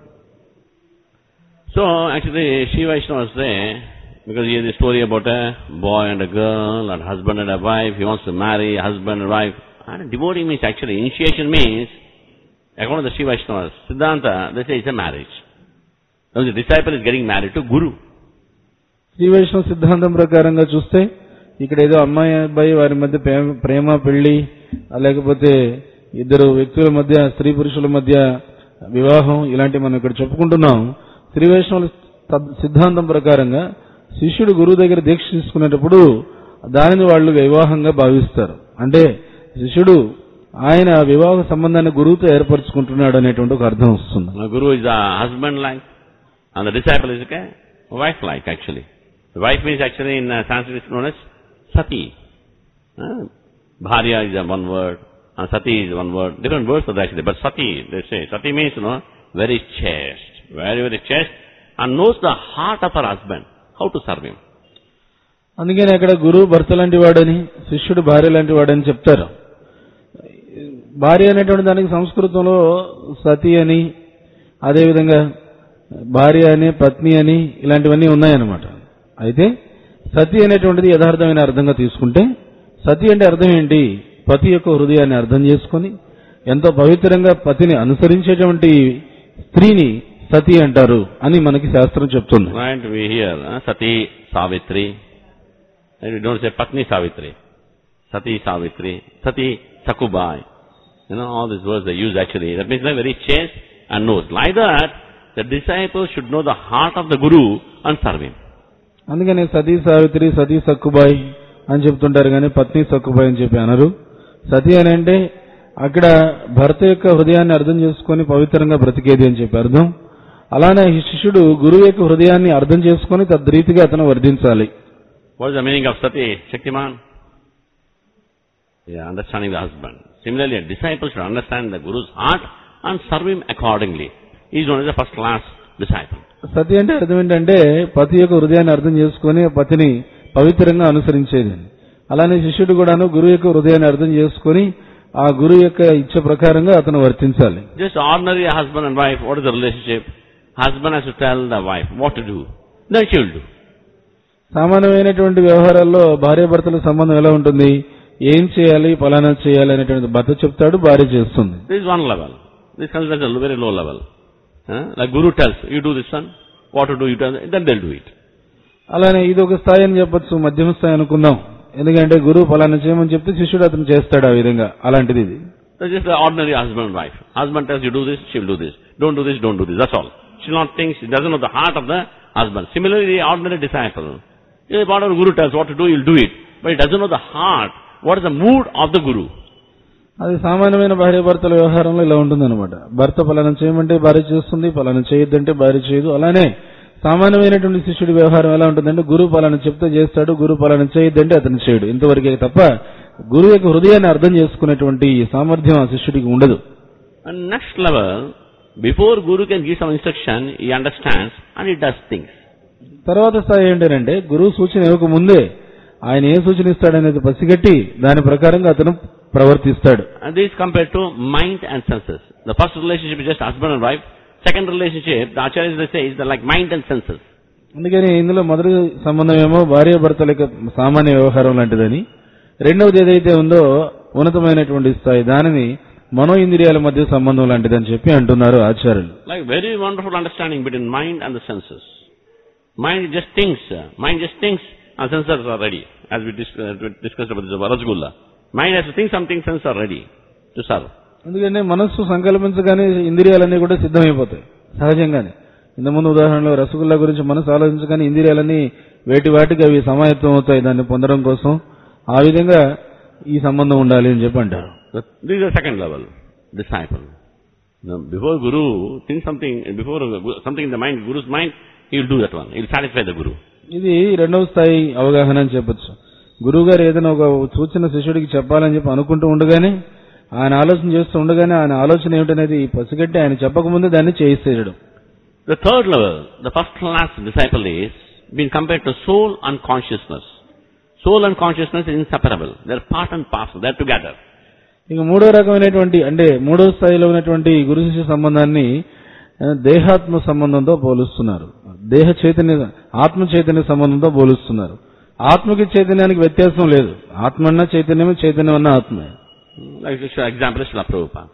So actually Shiva Vaishnavas say, because he has a story about a boy and a girl and husband and a wife, he wants to marry husband and wife. And devotee means actually, initiation means, according to the Shiva Vaishnavas, Siddhanta, they say it's a marriage. Now the disciple is getting married to Guru. Shri వైష్ణవ సిద్ధాంతం ప్రకారంగా చూస్తే ఇక్కడ ఏదో అమ్మాయి అబ్బాయి వారి మధ్య ప్రేమ- ప్రేమ పెళ్లి ఆ లేకపోతే ఇద్దరు వ్యక్తుల మధ్య స్త్రీ పురుషుల మధ్య వివాహం ఇలాంటి మనం ఇక్కడ చెప్పుకుంటున్నాం శ్రీ వైష్ణవుల తద్- సిద్ధాంతం ప్రకారంగా శిష్యుడు గురువు దగ్గర దీక్ష తీసుకునేటప్పుడు దానిని వాళ్ళు వివాహంగా భావిస్తారు అంటే శిష్యుడు ఆయన వివాహ సంబంధాన్ని గురువుతో ఏర్పరచుకుంటున్నాడు అనేటువంటి ఒక అర్థం వస్తుంది Now Guru is a husband like, and the disciple is a wife like actually. The wife means actually in uh, Sanskrit is known as Sati. Uh, Bharya is a one word, and Sati is one word. Different words for that actually, but Sati, they say. Sati means, you know, very chaste, very, very chaste, and knows the heart of her husband, how to serve him. అందుకని అక్కడ గురువు భర్త లాంటి వాడని శిష్యుడు భార్య లాంటి వాడని చెప్తారు భార్య అనేటువంటి దానికి సంస్కృతంలో సతి అని అదేవిధంగా భార్య అని పత్ని అని ఇలాంటివన్నీ ఉన్నాయన్నమాట అయితే సతి అనేటువంటిది యథార్థమైన అర్థంగా తీసుకుంటే సతి అంటే అర్థం ఏంటి పతి యొక్క హృదయాన్ని అర్థం చేసుకొని ఎంతో పవిత్రంగా పతిని అనుసరించేటువంటి స్త్రీని సతి అంటారు అని మనకి శాస్త్రం చెప్తుంది Right, we hear uh, Sati Savitri, and we don't say Patni Savitri. Sati Savitri, Sati Sakubai. You know, all these words they use actually. That means they're very chaste and knows. Like that, the disciple should know the heart of the Guru and serve him. అందుకని సతీ సావిత్రి సతీ సక్కుబాయి అని చెప్తుంటారు కానీ పత్ని సక్కుబాయి అని చెప్పి అనరు సతీ అని అంటే అక్కడ భర్త యొక్క హృదయాన్ని అర్థం చేసుకొని పవిత్రంగా బ్రతికేది అని చెప్పి అర్థం అలానే ఈ శిష్యుడు గురువు యొక్క హృదయాన్ని అర్థం చేసుకొని తద్రీతిగా అతను వర్ధించాలి What is the meaning of Sati? Shaktiman? Yeah, understanding the husband. Similarly, a disciple should understand the Guru's heart and serve him accordingly. He is known as a first class disciple. సతి అంటే అర్థం ఏంటంటే పతి యొక్క హృదయాన్ని అర్థం చేసుకొని ఆ పతిని పవిత్రంగా అనుసరించేది అలానే శిష్యుడు కూడాను గురువు యొక్క హృదయాన్ని అర్థం చేసుకొని ఆ గురువు యొక్క ఇచ్చ ప్రకారంగా అతను వర్తించాలి Just ordinary husband and wife, what is the relationship? Husband has to tell the wife what to do. Then she will do. సామాన్యమైనటువంటి వ్యవహారాల్లో భార్యాభర్తల సంబంధం ఎలా ఉంటుంది ఏం చేయాలి ఫలానా చేయాలి అనేటువంటి భర్త చెప్తాడు భార్య చేస్తుంది This is one level. This considers a very low level. Huh? Like Guru tells, you do this one, what to do, you tell, then they'll do it. అలానే ఇది ఒక స్థాయి అని చెప్పొచ్చు మధ్యమ స్థాయి అనుకుందాం ఎందుకంటే గురువు ఫలానా చేయమని చెప్తే శిష్యుడు అతను చేస్తాడు ఆ విధంగా అలాంటిది ఇది That's just the ordinary husband and wife. Husband tells you do this, she'll do this. Don't do this, don't do this. That's all. She'll not think, she doesn't know the heart of the husband. Similarly, the ordinary disciple. You know, whatever Guru tells what to do, he'll do it. But he doesn't know the heart. What is the mood of the Guru? అది సామాన్యమైన భార్య భర్తల వ్యవహారంలో ఇలా ఉంటుందన్నమాట భర్త ఫలానా చేయమంటే భార్య చేస్తుంది ఫలానా చేయొద్దంటే భార్య చేయదు అలానే సామాన్యమైనటువంటి శిష్యుడి వ్యవహారం ఎలా ఉంటుందంటే గురువు ఫలానా చెప్తే చేస్తాడు గురువు ఫలానా చేయొద్దంటే అతను చేయడు ఇంతవరకే తప్ప గురువు యొక్క హృదయాన్ని అర్థం చేసుకునేటువంటి సామర్థ్యం ఆ శిష్యుడికి ఉండదు And next level, before Guru can give some instruction, he understands and he does things. తర్వాత స్థాయి ఏంటంటే గురువు సూచన ఇవ్వక ముందే ఆయన ఏ సూచన ఇస్తాడనేది పసిగట్టి దాని ప్రకారంగా అతను ప్రవర్తిస్తాడు And this is compared to mind and senses. The first relationship is just husband and wife. Second relationship, the acharyas they say, is the like mind and senses. అందుకని ఇందులో మొదటి సంబంధం ఏమో భార్య భర్తల యొక్క సామాన్య వ్యవహారం లాంటిదని రెండవది ఏదైతే ఉందో ఉన్నతమైనటువంటి స్థాయి దానిని మనో ఇంద్రియాల మధ్య సంబంధం లాంటిదని చెప్పి అంటున్నారు ఆచార్యులు Like very wonderful understanding between mind and the senses. Mind just thinks, uh, mind just thinks, and senses are ready. As we, dis- uh, we discussed about this Rasgulla. Mind has to think something, senses are ready to serve. ఎందుకంటే మనస్సు సంకల్పించగానే ఇంద్రియాలన్నీ కూడా సిద్ధమైపోతాయి సహజంగానే ఇంతకుముందు ఉదాహరణలో రసగుల్లా గురించి మనసు ఆలోచించగానే ఇంద్రియాలన్నీ వేటి వాటికి అవి సమాయత్తం అవుతాయి దాన్ని పొందడం కోసం ఆ విధంగా ఈ సంబంధం ఉండాలి అని చెప్పి అంటారు So this is the second level, disciple. Now, before Guru thinks something, before uh, something in the mind, Guru's mind, he will do that one. He will satisfy the Guru. ఇది రెండవ స్థాయి అవగాహన అని చెప్పొచ్చు గురువు గారు ఏదైనా ఒక సూచన శిష్యుడికి చెప్పాలని చెప్పి అనుకుంటూ ఉండగానే ఆయన ఆలోచన చేస్తూ ఉండగానే ఆయన ఆలోచన ఏమిటనేది పసిగట్టి ఆయన చెప్పకముందే దాన్ని చేయిస్తేయడం The third level, the first class disciple is being compared to soul and consciousness. Soul and consciousness is inseparable. They're part and parcel. They're together. ఇక మూడో రకమైనటువంటి అంటే మూడో స్థాయిలో ఉన్నటువంటి గురు శిష్య సంబంధాన్ని ఆ, దేహాత్మ సంబంధంతో పోలుస్తున్నారు దేహ చైతన్య ఆత్మ చైతన్య సంబంధంతో పోలుస్తున్నారు ఆత్మకి చైతన్యానికి వ్యత్యాసం లేదు ఆత్మ అన్న చైతన్యమే చైతన్యం అన్న ఆత్మే Like this example is Srila Prabhupada.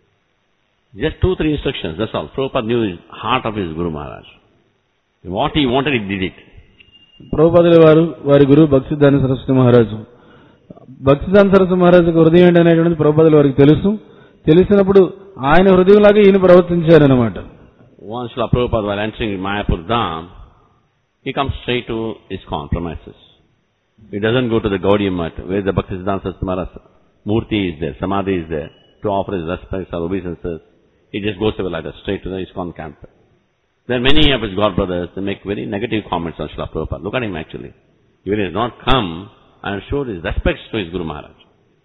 Just two, three instructions, that's all. Prabhupada knew the heart of his Guru Maharaj. What he wanted, he did it. ప్రభుపదుల వారు వారి గురువు భక్తిదాన సరస్వతి మహారాజు భక్తిదాన సరస్వతి మహారాజుకు హృదయం ఏంటి అనేటువంటిది ప్రభుపదుల వారికి తెలుసు తెలిసినప్పుడు ఆయన హృదయంలాగా ఈయన ప్రవర్తించారనమాట Once Srila Prabhupada while entering Mayapur Dham, he comes straight to ISKCON premises. He doesn't go to the Gaudiya Math, where the Bhaktisiddhanta Saraswati Maharaj Murti is there, Samadhi is there, to offer his respects or obeisances. He just goes away like that, straight to the ISKCON camp. There are many of his god brothers, they make very negative comments on Srila Prabhupada. Look at him actually. Even he has not come and showed his respects to his Guru Maharaj.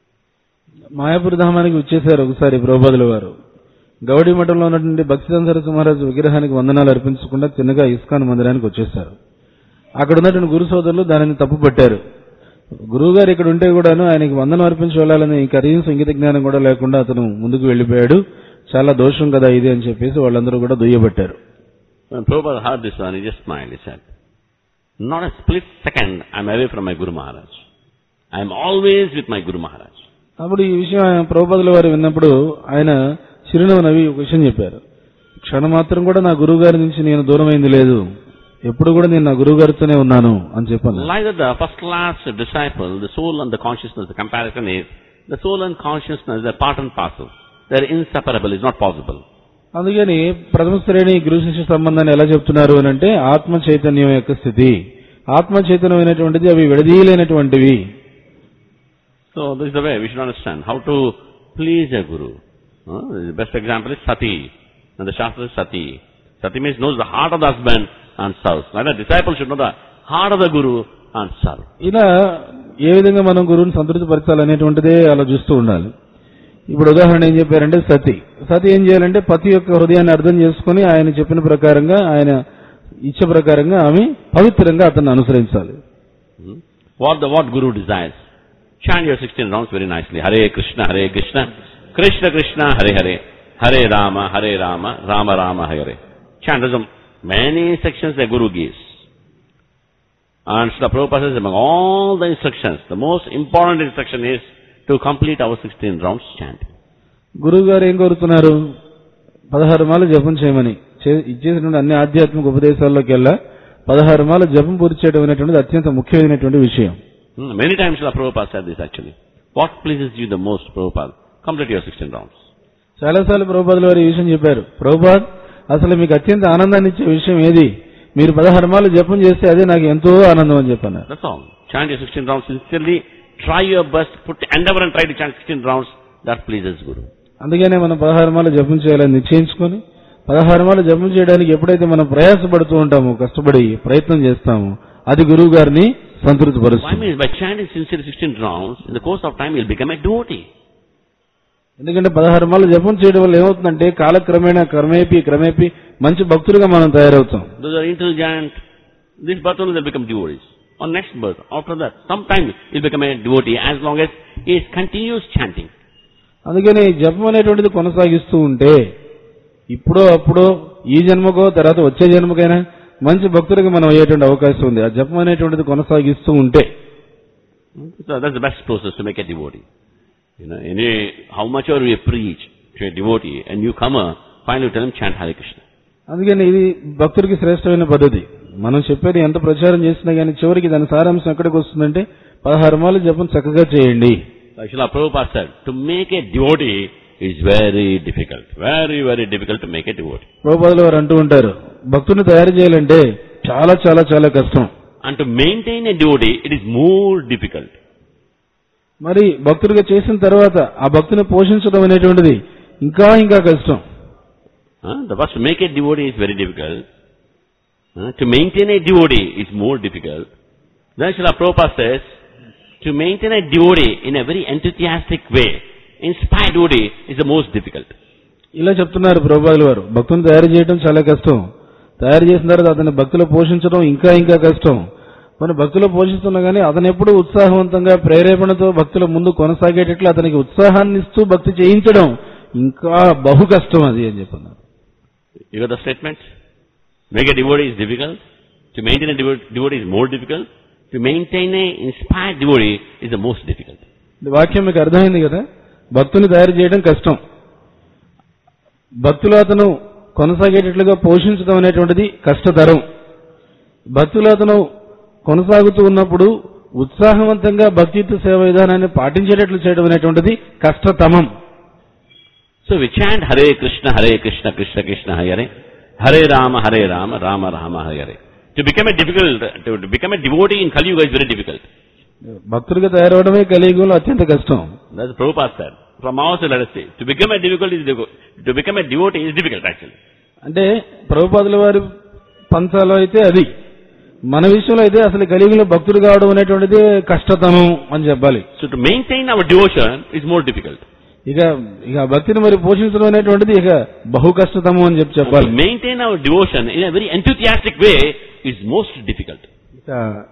మాయాపుర ధామానికి వచ్చేసారు ఒకసారి ప్రభుపదుల వారు గౌడీ మఠంలో ఉన్నటువంటి భక్తిదాన సరస్వతి మహారాజు విగ్రహానికి వందనాలు అర్పించకుండా తిన్నగా ISKCON మందిరానికి వచ్చేసారు అక్కడ ఉన్నటువంటి గురు సోదరులు దానిని తప్పు పట్టారు గురువు గారు ఇక్కడ ఉంటే కూడాను ఆయనకి వందనం అర్పించి వెళ్ళాలని కనీసం ఇంగిత జ్ఞానం కూడా లేకుండా అతను ముందుకు వెళ్లిపోయాడు చాలా దోషం కదా ఇది అని చెప్పేసి వాళ్ళందరూ కూడా దుయ్యబట్టారు When Prabhupada heard this one, he just smiled. He said, Not a split second I'm away from my Guru Maharaj. I'm always with my Guru Maharaj. అప్పుడు ఈ విషయం ఆయన ప్రభుపదుల వారు విన్నప్పుడు ఆయన చిరునవ్వు నవ్వి ఒక విషయం చెప్పారు క్షణం మాత్రం కూడా నా గురువు గారి నుంచి నేను దూరమైంది లేదు ఎప్పుడు కూడా నేను నా గురువు గారితోనే ఉన్నాను అని చెప్పాను Like that, the first class disciple, the soul and the consciousness, the comparison is, the soul and consciousness, they're part and parcel. They're inseparable. It's not possible. అందుకని ప్రథమ శ్రేణి గురు శిష్య సంబంధాన్ని ఎలా చెప్తున్నారు అని అంటే ఆత్మ చైతన్యం యొక్క స్థితి ఆత్మ చైతన్యమైనటువంటిది అవి విడదీయలేనటువంటివి So this is the way we should understand how to please a guru. Uh, the best example is sati. And the Shastra is sati. Sati means knows the heart of the husband and serves. Like the disciple should know the heart of the guru and serve. ఇలా ఏ విధంగా మనం గురువుని సంతృప్తి పరచాలనేటువంటిదే ఆలోచిస్తూ ఉండాలి ఇప్పుడు ఉదాహరణ ఏం చెప్పారంటే సతి సతి ఏం చేయాలంటే పతి యొక్క హృదయాన్ని అర్థం చేసుకుని ఆయన చెప్పిన ప్రకారంగా ఆయన ఇచ్చ ప్రకారంగా ఆమె పవిత్రంగా అతన్ని అనుసరించాలి Hmm? What the what guru desires. Chant your 16 rounds very nicely. Hare Krishna, Hare Krishna, Krishna Krishna, Hare Hare, Hare Rama, Hare Rama, Rama Rama, Hare Hare. Chant. There's a- many sections the guru gives. And Srila Prabhupada says among all the instructions, the most important instruction is to complete our 16 rounds chanting. గురువు గారు ఏం కోరుతున్నారు పదహారు మాలు జపం చేయమని చే- ఇచ్చేసినటువంటి అన్ని ఆధ్యాత్మిక ఉపదేశాల్లోకి వెళ్ళా పదహారు మాలు జపం పూర్తి చేయడం అనేటువంటిది అత్యంత ముఖ్యమైనటువంటి విషయం Hmm, Many times Srila Prabhupada said this actually. What pleases you the most, Prabhupada? Complete your 16 rounds. చాలాసార్లు ప్రభుపాదుల వారు ఈ విషయం చెప్పారు ప్రభుపాద్ అసలు మీకు అత్యంత ఆనందాన్ని ఇచ్చే విషయం ఏది మీరు పదహారు మాలు జపం చేస్తే అదే నాకు ఎంతో ఆనందం అని చెప్పాను That's all. Chant your 16 rounds sincerely. Try your best. Put endeavor and try to chant 16 rounds. That pleases Guru. అందుకనే మనం పదహారు మాలు జపం చేయాలని నిశ్చయించుకొని పదహారు మాలు జపం చేయడానికి ఎప్పుడైతే మనం ప్రయాసపడుతూ ఉంటామో కష్టపడి ప్రయత్నం చేస్తామో అది గురువు గారిని Why సంతృప్తిపరుస్తుంది means by chanting sincerely 16 rounds, in the course of time you'll become a devotee. ఎందుకంటే పదహారు మాలు జపం చేయడం వల్ల ఏమవుతుందంటే కాలక్రమేణా క్రమేపీ క్రమేపీ మంచి భక్తులుగా మనం తయారవుతాం Those are intelligent. This birth only they'll become devotees. On next birth, after that, sometime he'll become a devotee as long as he is continuous chanting. అందుకని జపం అనేటువంటిది కొనసాగిస్తూ ఉంటే ఇప్పుడో అప్పుడో ఈ జన్మకో తర్వాత వచ్చే జన్మకైనా మంచి భక్తుడికి మనం అయ్యేటువంటి అవకాశం ఉంది ఆ జపం అనేటువంటిది కొనసాగిస్తూ ఉంటే So that's the best process to make a devotee. You know, any, how much ever we preach to a devotee, a newcomer, finally you tell him chant Hare Krishna. అందుకని ఇది భక్తుడికి శ్రేష్టమైన పద్ధతి మనం చెప్పేది ఎంత ప్రచారం చేసినా కానీ చివరికి దాని సారాంశం ఎక్కడికి వస్తుందంటే పదహారు మాలు జపం చక్కగా చేయండి Like Srila Prabhupada said, to make a devotee is very difficult. Very, very difficult to make a devotee. ప్రభుపాదులు వారు అంటూ ఉంటారు భక్తుడిని తయారు చేయాలంటే చాలా చాలా చాలా కష్టం And to maintain a devotee, it is more difficult. మరి భక్తుడిగా చేసిన తర్వాత ఆ భక్తుని పోషించడం అనేటువంటిది ఇంకా ఇంకా కష్టం Huh? The first to make a devotee is very difficult. Huh? To maintain a devotee is more difficult. Then Srila Prabhupada says, to maintain a devotee in a very enthusiastic way, inspired devotee is the most difficult. ఇలా చెప్తున్నారు ప్రభుపాదులు వారు భక్తుని తయారు చేయడం చాలా కష్టం తయారు చేసిన తర్వాత అతని భక్తులు పోషించడం ఇంకా ఇంకా కష్టం మన భక్తులు పోషిస్తున్నా కానీ అతను ఎప్పుడు ఉత్సాహవంతంగా ప్రేరేపణతో భక్తుల ముందు కొనసాగేటట్లు అతనికి ఉత్సాహాన్ని ఇస్తూ భక్తి చేయించడం ఇంకా బహు కష్టం అది అని చెప్తున్నారు You got the statement? Make a devotee is difficult. To maintain a devo- devotee is more difficult. To maintain a inspired devotee is the most difficult. ఈ వాక్యం మీకు అర్థమైంది కదా భక్తుని తయారు చేయడం కష్టం భక్తులు అతను కొనసాగేటట్లుగా పోషించడం అనేటువంటిది కష్టతరం భక్తులు అతను కొనసాగుతూ ఉన్నప్పుడు ఉత్సాహవంతంగా భక్తిత్వ సేవ విధానాన్ని పాటించేటట్లు చేయడం అనేటువంటిది కష్టతమం So we chant Hare Krishna, Hare Krishna, Krishna Krishna, Hare Hare, Hare Rama, Hare Rama, Rama Rama, Hare Hare. To become a difficult, to, to become a devotee in Kali Yuga is very difficult. భక్తులుగా తయారవడమే కలియుగంలో అత్యంత కష్టం That's what Prabhupada said. From our side, let us say, to become a difficult is difficult. To become a devotee is difficult actually. అంటే ప్రభుపాదుల వారి పంచాలో అయితే అది మన విషయంలో అయితే అసలు కలియుగంలో భక్తుడు కావడం అనేటువంటిది కష్టతమం అని చెప్పాలి So to maintain our devotion is more difficult. ఇక ఇక ఆ భక్తిని మరి పోషించడం అనేటువంటిది ఇక బహు కష్టతమం అని చెప్పి To చెప్పాలి maintain our devotion in a very enthusiastic way is most difficult. ఇక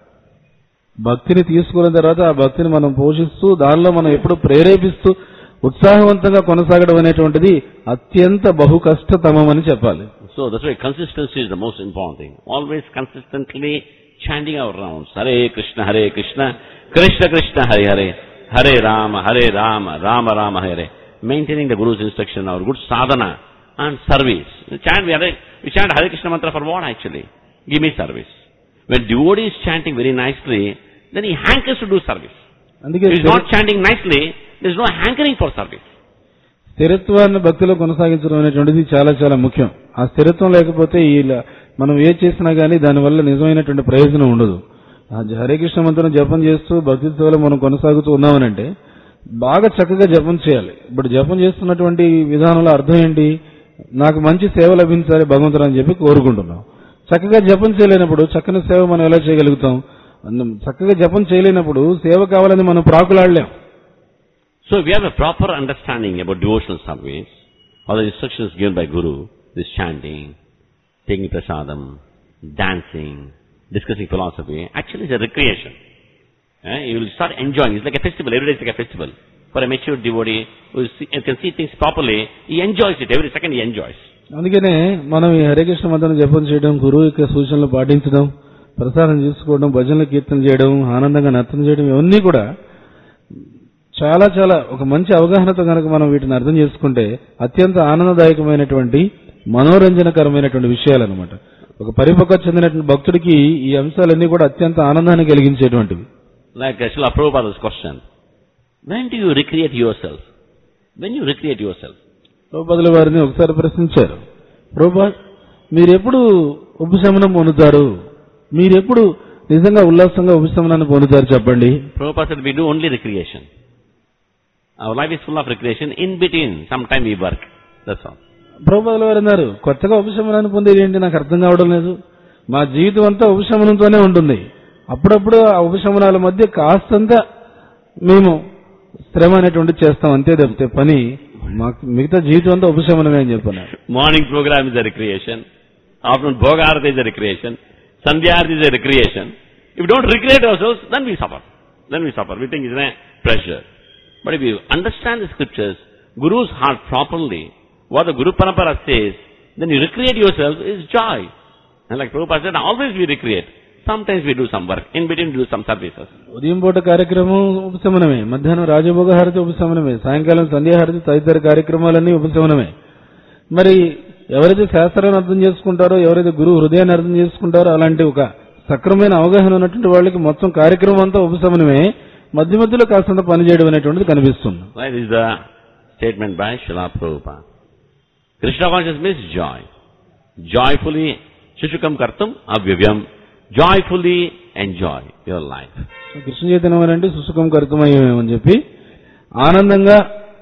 భక్తిని తీసుకున్న తర్వాత ఆ భక్తిని మనం పోషిస్తూ దానిలో మనం ఎప్పుడు ప్రేరేపిస్తూ ఉత్సాహవంతంగా కొనసాగడం అనేటువంటిది అత్యంత బహు కష్టతమం అని చెప్పాలి So that's why consistency is the most important thing. Always consistently chanting our rounds. Hare Krishna, Hare Krishna, Krishna Krishna, Hare Hare, Hare Rama, Hare Rama, Rama Rama, Hare Hare. Maintaining the Guru's instruction, our good sadhana and service. We chant, we, Hare, we chant Hare Krishna mantra for what actually? Give me service. When devotee is chanting very nicely, then he hankers to do service. అందుకే If he is not chanting nicely, there is no hankering for service. స్థిరత్వాన్ని భక్తిలో కొనసాగించడం అనేటువంటిది చాలా చాలా ముఖ్యం ఆ స్థిరత్వం లేకపోతే ఈ ల- మనం ఏ చేసినా గానీ దానివల్ల నిజమైనటువంటి ప్రయోజనం ఉండదు ఆ జ- హరే కృష్ణ మంత్రం జపం చేస్తూ భక్తి సేవలో మనం కొనసాగుతూ ఉన్నామనంటే బాగా చక్కగా జపం చేయాలి ఇప్పుడు జపం చేస్తున్నటువంటి విధానంలో అర్థం ఏంటి నాకు మంచి సేవ లభించాలి భగవంతుడు అని చెప్పి కోరుకుంటున్నాం చక్కగా జపం చేయలేనప్పుడు చక్కని సేవ మనం ఎలా చేయగలుగుతాం అన్నం- చక్కగా జపం చేయలేనప్పుడు సేవ కావాలని మనం ప్రాకులాడలేం So if we have a proper understanding about devotional service, or the instructions given by Guru, this chanting, taking prasadam, dancing, discussing philosophy, actually it's a recreation. Eh, you will start enjoying. It's like a festival. Every day is like a festival. For a mature devotee who see, who can see things properly, he enjoys it. Every second he enjoys. అందుకనే మనం ఈ హరే కృష్ణ మంత్రం జపం చేయడం గురువు యొక్క సూచనలు పాటించడం ప్రసాదం చేసుకోవడం భజనలు కీర్తన చేయడం ఆనందంగా నర్తన చేయడం ఇవన్నీ కూడా చాలా చాలా ఒక మంచి అవగాహనతో కనుక మనం వీటిని అర్థం చేసుకుంటే అత్యంత ఆనందదాయకమైనటువంటి మనోరంజనకరమైనటువంటి విషయాలన్నమాట ఒక పరిపక్వత చెందినటువంటి భక్తుడికి ఈ అంశాలన్నీ కూడా అత్యంత ఆనందాన్ని కలిగించేటువంటివి Like uh, Srila Prabhupada's question. When do you recreate yourself? When you recreate yourself? ప్రభుపదుల వారిని ఒకసారి ప్రశ్నించారు ప్రభుపా మీరెప్పుడు ఉపశమనం పొందుతారు మీరెప్పుడు నిజంగా ఉల్లాసంగా ఉపశమనాన్ని పొందుతారు చెప్పండి Prabhupada said we do only recreation. Our life is full of recreation. In between, sometime we work. That's all. ప్రభుపదుల వారు అన్నారు కొత్తగా ఉపశమనాన్ని పొందేది ఏంటి నాకు అర్థం కావడం లేదు మా జీవితం అంతా ఉపశమనంతోనే ఉంటుంది అప్పుడప్పుడు ఆ ఉపశమనాల మధ్య కాస్తంత మేము శ్రమ అనేటువంటి చేస్తాం అంతే తప్పితే పని మాకు మిగతా జీవితం అంతా ఉపశమనమే అని చెప్పన్నారు Morning program is a recreation. Afternoon Bhogartha is a recreation. Sandhyarthi is a recreation. If we don't recreate ourselves, then we suffer. Then we suffer. We think it's a pressure. But if you understand the scriptures, Guru's heart properly, what the Guru Parampara says, then you recreate yourself is joy. And like Prabhupada said, always we recreate. Sometimes we do some work. In between we do some services. ఉదయం పూట కార్యక్రమం ఉపశమనమే మధ్యాహ్నం రాజభోగ హారతి ఉపశమనమే సాయంకాలం సంధ్యాహారతి తదితర కార్యక్రమాలన్నీ ఉపశమనమే మరి ఎవరైతే శాస్త్రాన్ని అర్థం చేసుకుంటారో ఎవరైతే గురువు హృదయాన్ని అర్థం చేసుకుంటారో అలాంటి ఒక సక్రమైన అవగాహన ఉన్నటువంటి వాళ్ళకి మొత్తం కార్యక్రమం అంతా ఉపశమనమే మధ్య మధ్యలో కాస్తంత పని చేయడం అనేటువంటిది కనిపిస్తుంది Right? This is the statement by Srila Prabhupada. Krishna consciousness means joy. Joyfully, Shishukam Kartum Avyavyam. Joyfully enjoy your life. Krishna చైతన్యం అని అంటే సుసుఖం కరుతమయ్యేమని చెప్పి ఆనందంగా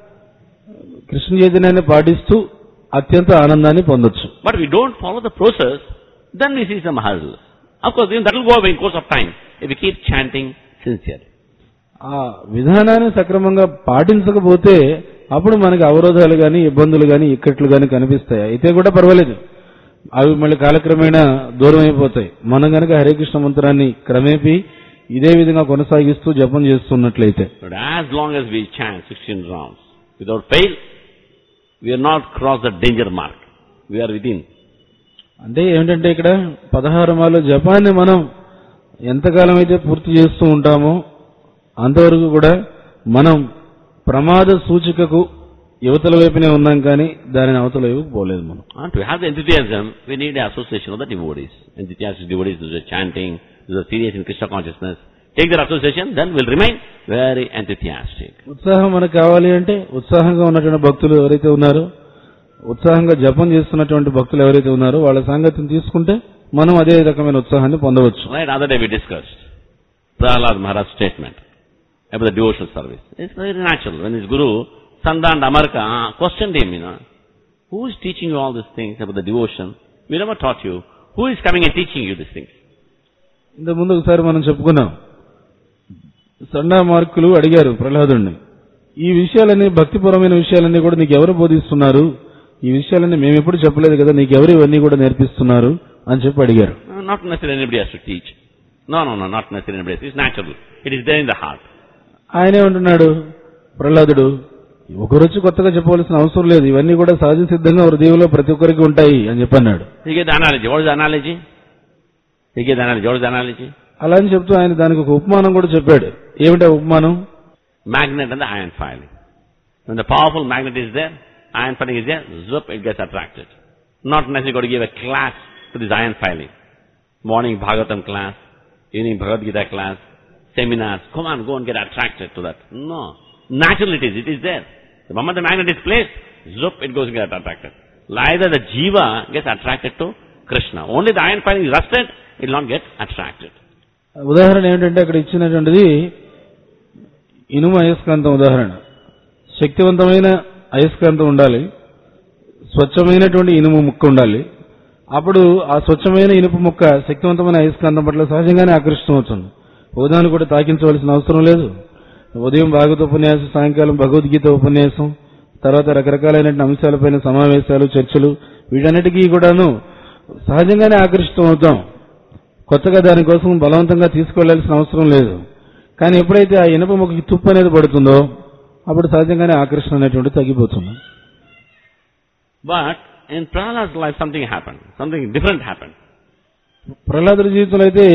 కృష్ణ చైతన్యాన్ని పాటిస్తూ అత్యంత ఆనందాన్ని పొందొచ్చు But we don't follow the process, then we see some hurdles. Of course, then that will go away in course of time if we keep chanting sincerely. ఆ విధానాన్ని సక్రమంగా పాటించకపోతే అప్పుడు మనకి అవరోధాలు గాని ఇబ్బందులు గాని ఇక్కట్లు గాని కనిపిస్తాయి అయితే కూడా పర్వాలేదు అవి మళ్ళీ కాలక్రమేణా దూరం అయిపోతాయి మనం గనక హరే కృష్ణ మంత్రాన్ని క్రమేపీ ఇదే విధంగా కొనసాగిస్తూ జపం చేస్తున్నట్లయితే But as long as we chant 16 rounds without fail, we are not crossed the danger mark. We are within. అంటే ఏమిటంటే ఇక్కడ పదహారు మాలు జపాన్ని మనం ఎంతకాలం అయితే పూర్తి చేస్తూ ఉంటామో అంతవరకు కూడా మనం ప్రమాద సూచికకు యువతల వైపునే ఉన్నాం కానీ దానిని అవతల వైపుకు పోలేదు మనం And to have the enthusiasm, we need the association of the devotees. Enthusiastic devotees, those who are chanting, those who are serious in Krishna consciousness. Take their association, then we'll remain very enthusiastic. ఉత్సాహం మనకు కావాలి అంటే ఉత్సాహంగా ఉన్నటువంటి భక్తులు ఎవరైతే ఉన్నారో ఉత్సాహంగా జపం చేస్తున్నటువంటి భక్తులు ఎవరైతే ఉన్నారో వాళ్ళ సాంగత్యం తీసుకుంటే మనం అదే రకమైన ఉత్సాహాన్ని పొందవచ్చు Right, other day we discussed Prahlad Maharaj's statement about the devotional service. It's very natural. When his guru, Sanda and Amarka, uh, questioned him, you know, who is teaching you all these things about the devotion? We never taught you. Who is coming and teaching you these things? ఇంతకు ముందు ఒకసారి మనం చెప్పుకున్నాం సండా మార్కులు అడిగారు ప్రహ్లాదుడిని ఈ విషయాలన్నీ భక్తిపరమైన విషయాలన్నీ కూడా నీకు ఎవరు బోధిస్తున్నారు ఈ విషయాలన్నీ మేము ఎప్పుడు చెప్పలేదు కదా నీకు ఎవరు ఇవన్నీ కూడా నేర్పిస్తున్నారు అని చెప్పి అడిగారు Uh, not necessarily anybody has to teach. No, no, no, not necessarily anybody. has- It's natural. It is there in the heart. ఆయన ఏమంటున్నాడు ప్రహ్లాదుడు ఒకరొచ్చి కొత్తగా చెప్పవలసిన అవసరం లేదు ఇవన్నీ కూడా సహజ సిద్ధంగా హృదయంలో ప్రతి ఒక్కరికి ఉంటాయి అని చెప్పి అన్నాడు He gave the analogy. What is the analogy? He gave the analogy. What is the analogy? అలా అని చెప్తూ ఆయన దానికి ఒక ఉపమానం కూడా చెప్పాడు ఏమిటా ఉపమానం Magnet and the iron filing. When the powerful magnet is there, iron filing is there, zup, it gets attracted. Not necessarily got to give a class to this iron filing. Morning Bhagavatam class, evening Bhagavad Gita class, seminars. Come on, go and get attracted to that. No. Naturally it is. It is there. The moment the magnet is placed, zup, it goes and gets attracted. Either the jiva gets attracted to Krishna. Only the iron filing is rusted, it will not get attracted. ఉదాహరణ ఏమిటంటే అక్కడ ఇచ్చినటువంటిది ఇనుము అయస్కాంతం ఉదాహరణ శక్తివంతమైన అయస్కాంతం ఉండాలి స్వచ్ఛమైనటువంటి ఇనుము ముక్క ఉండాలి అప్పుడు ఆ స్వచ్ఛమైన ఇనుపు ముక్క శక్తివంతమైన అయస్కాంతం పట్ల సహజంగానే ఆకర్షితమవుతుంది ఉదాహరణ కూడా తాకించవలసిన అవసరం లేదు ఉదయం భాగవత ఉపన్యాసం సాయంకాలం భగవద్గీత ఉపన్యాసం తర్వాత రకరకాలైన అంశాలపైన సమావేశాలు చర్చలు వీటన్నిటికీ కూడాను సహజంగానే ఆకర్షితం అవుతాం కొత్తగా దానికోసం బలవంతంగా తీసుకెళ్లాల్సిన అవసరం లేదు కానీ ఎప్పుడైతే ఆ ఇనుప ముక్కకి తుప్పు అనేది పడుతుందో అప్పుడు సహజంగానే ఆకర్షణ అనేటువంటి తగ్గిపోతుంది But in Prahlad's life something happened. Something different happened. ప్రహ్లాదుడి జీవితంలో అయితే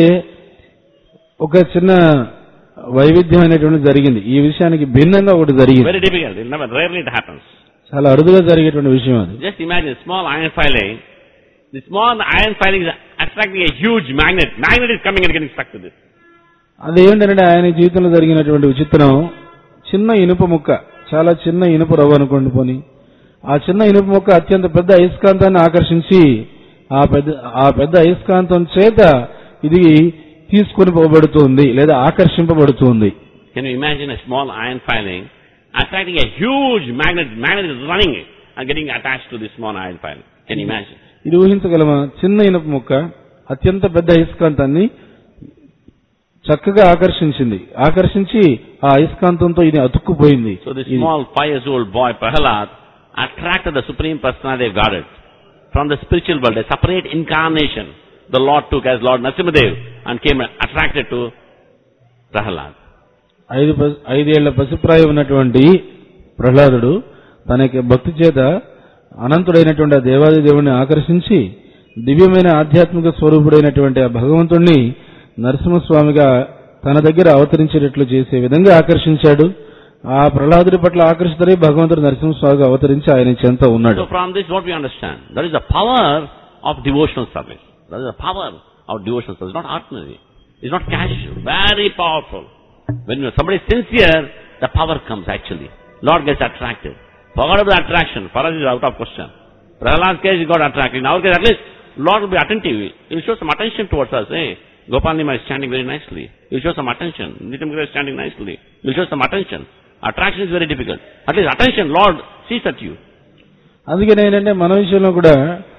ఒక చిన్న వైవిధ్యం అనేటువంటి జరిగింది ఈ విషయానికి భిన్నంగా ఒకటి జరిగింది Very difficult. It never, rarely it happens. చాలా అరుదుగా జరిగేటువంటి విషయం అది Just imagine small iron filing. The small iron filing is attracting a huge magnet. Magnet is coming and getting stuck to this. అదేంటంటే ఆయన జీవితంలో జరిగినటువంటి విచిత్రం చిన్న ఇనుప ముక్క చాలా చిన్న ఇనుప రవ్వ అనుకోండి పోని ఆ చిన్న ఇనుప ముక్క అత్యంత పెద్ద అయస్కాంతాన్ని ఆకర్షించి ఆ పెద్ద ఆ పెద్ద అయస్కాంతం చేత ఇది తీసుకొని పోబడుతుంది లేదా ఆకర్షింపబడుతుంది Can you imagine a small iron filing attracting a huge magnet? Magnet is running it and getting attached to this small iron filing. Can you imagine? ఇది ఊహించగలమా చిన్న ఇనుప ముక్క అత్యంత పెద్ద అయస్కాంతాన్ని చక్కగా ఆకర్షించింది ఆకర్షించి ఆ అయస్కాంతంతో ఇది అతుక్కుపోయింది So this ఇది- small five years old boy Prahalad attracted the Supreme Personality of Godhead from the spiritual world, a separate incarnation. The Lord took as Lord Narasimhadev and came attracted to Prahalad. ఐదు ప- ఐదేళ్ల పసిప్రాయం ఉన్నటువంటి ప్రహ్లాదుడు తన యొక్క భక్తి చేత అనంతుడైనటువంటి ఆ దేవాది దేవుణ్ణి ఆకర్షించి దివ్యమైన ఆధ్యాత్మిక స్వరూపుడైనటువంటి ఆ భగవంతుణ్ణి నరసింహస్వామిగా తన దగ్గర అవతరించేటట్లు చేసే విధంగా ఆకర్షించాడు ఆ ప్రహ్లాదుడి పట్ల ఆకర్షితుడై భగవంతుడు నరసింహస్వామిగా అవతరించి ఆయన చెంత ఉన్నాడు So from this what we understand? That is the power of devotional service. That is the power of devotional service. It's not ordinary. It's not casual. Very powerful. When somebody is sincere, the power comes actually. Lord gets attracted. Forget about the attraction. For us is out of question. Prahlad's case he got attracted. In our case at least, Lord will be attentive. He will show some attention towards us. Hey, Gopal Nima is standing very nicely. He will show some attention. Nityamgara is standing nicely. He will show some attention. Attraction is very difficult. At least attention, Lord sees at you. అందుకని ఏంటంటే మన విషయంలో కూడా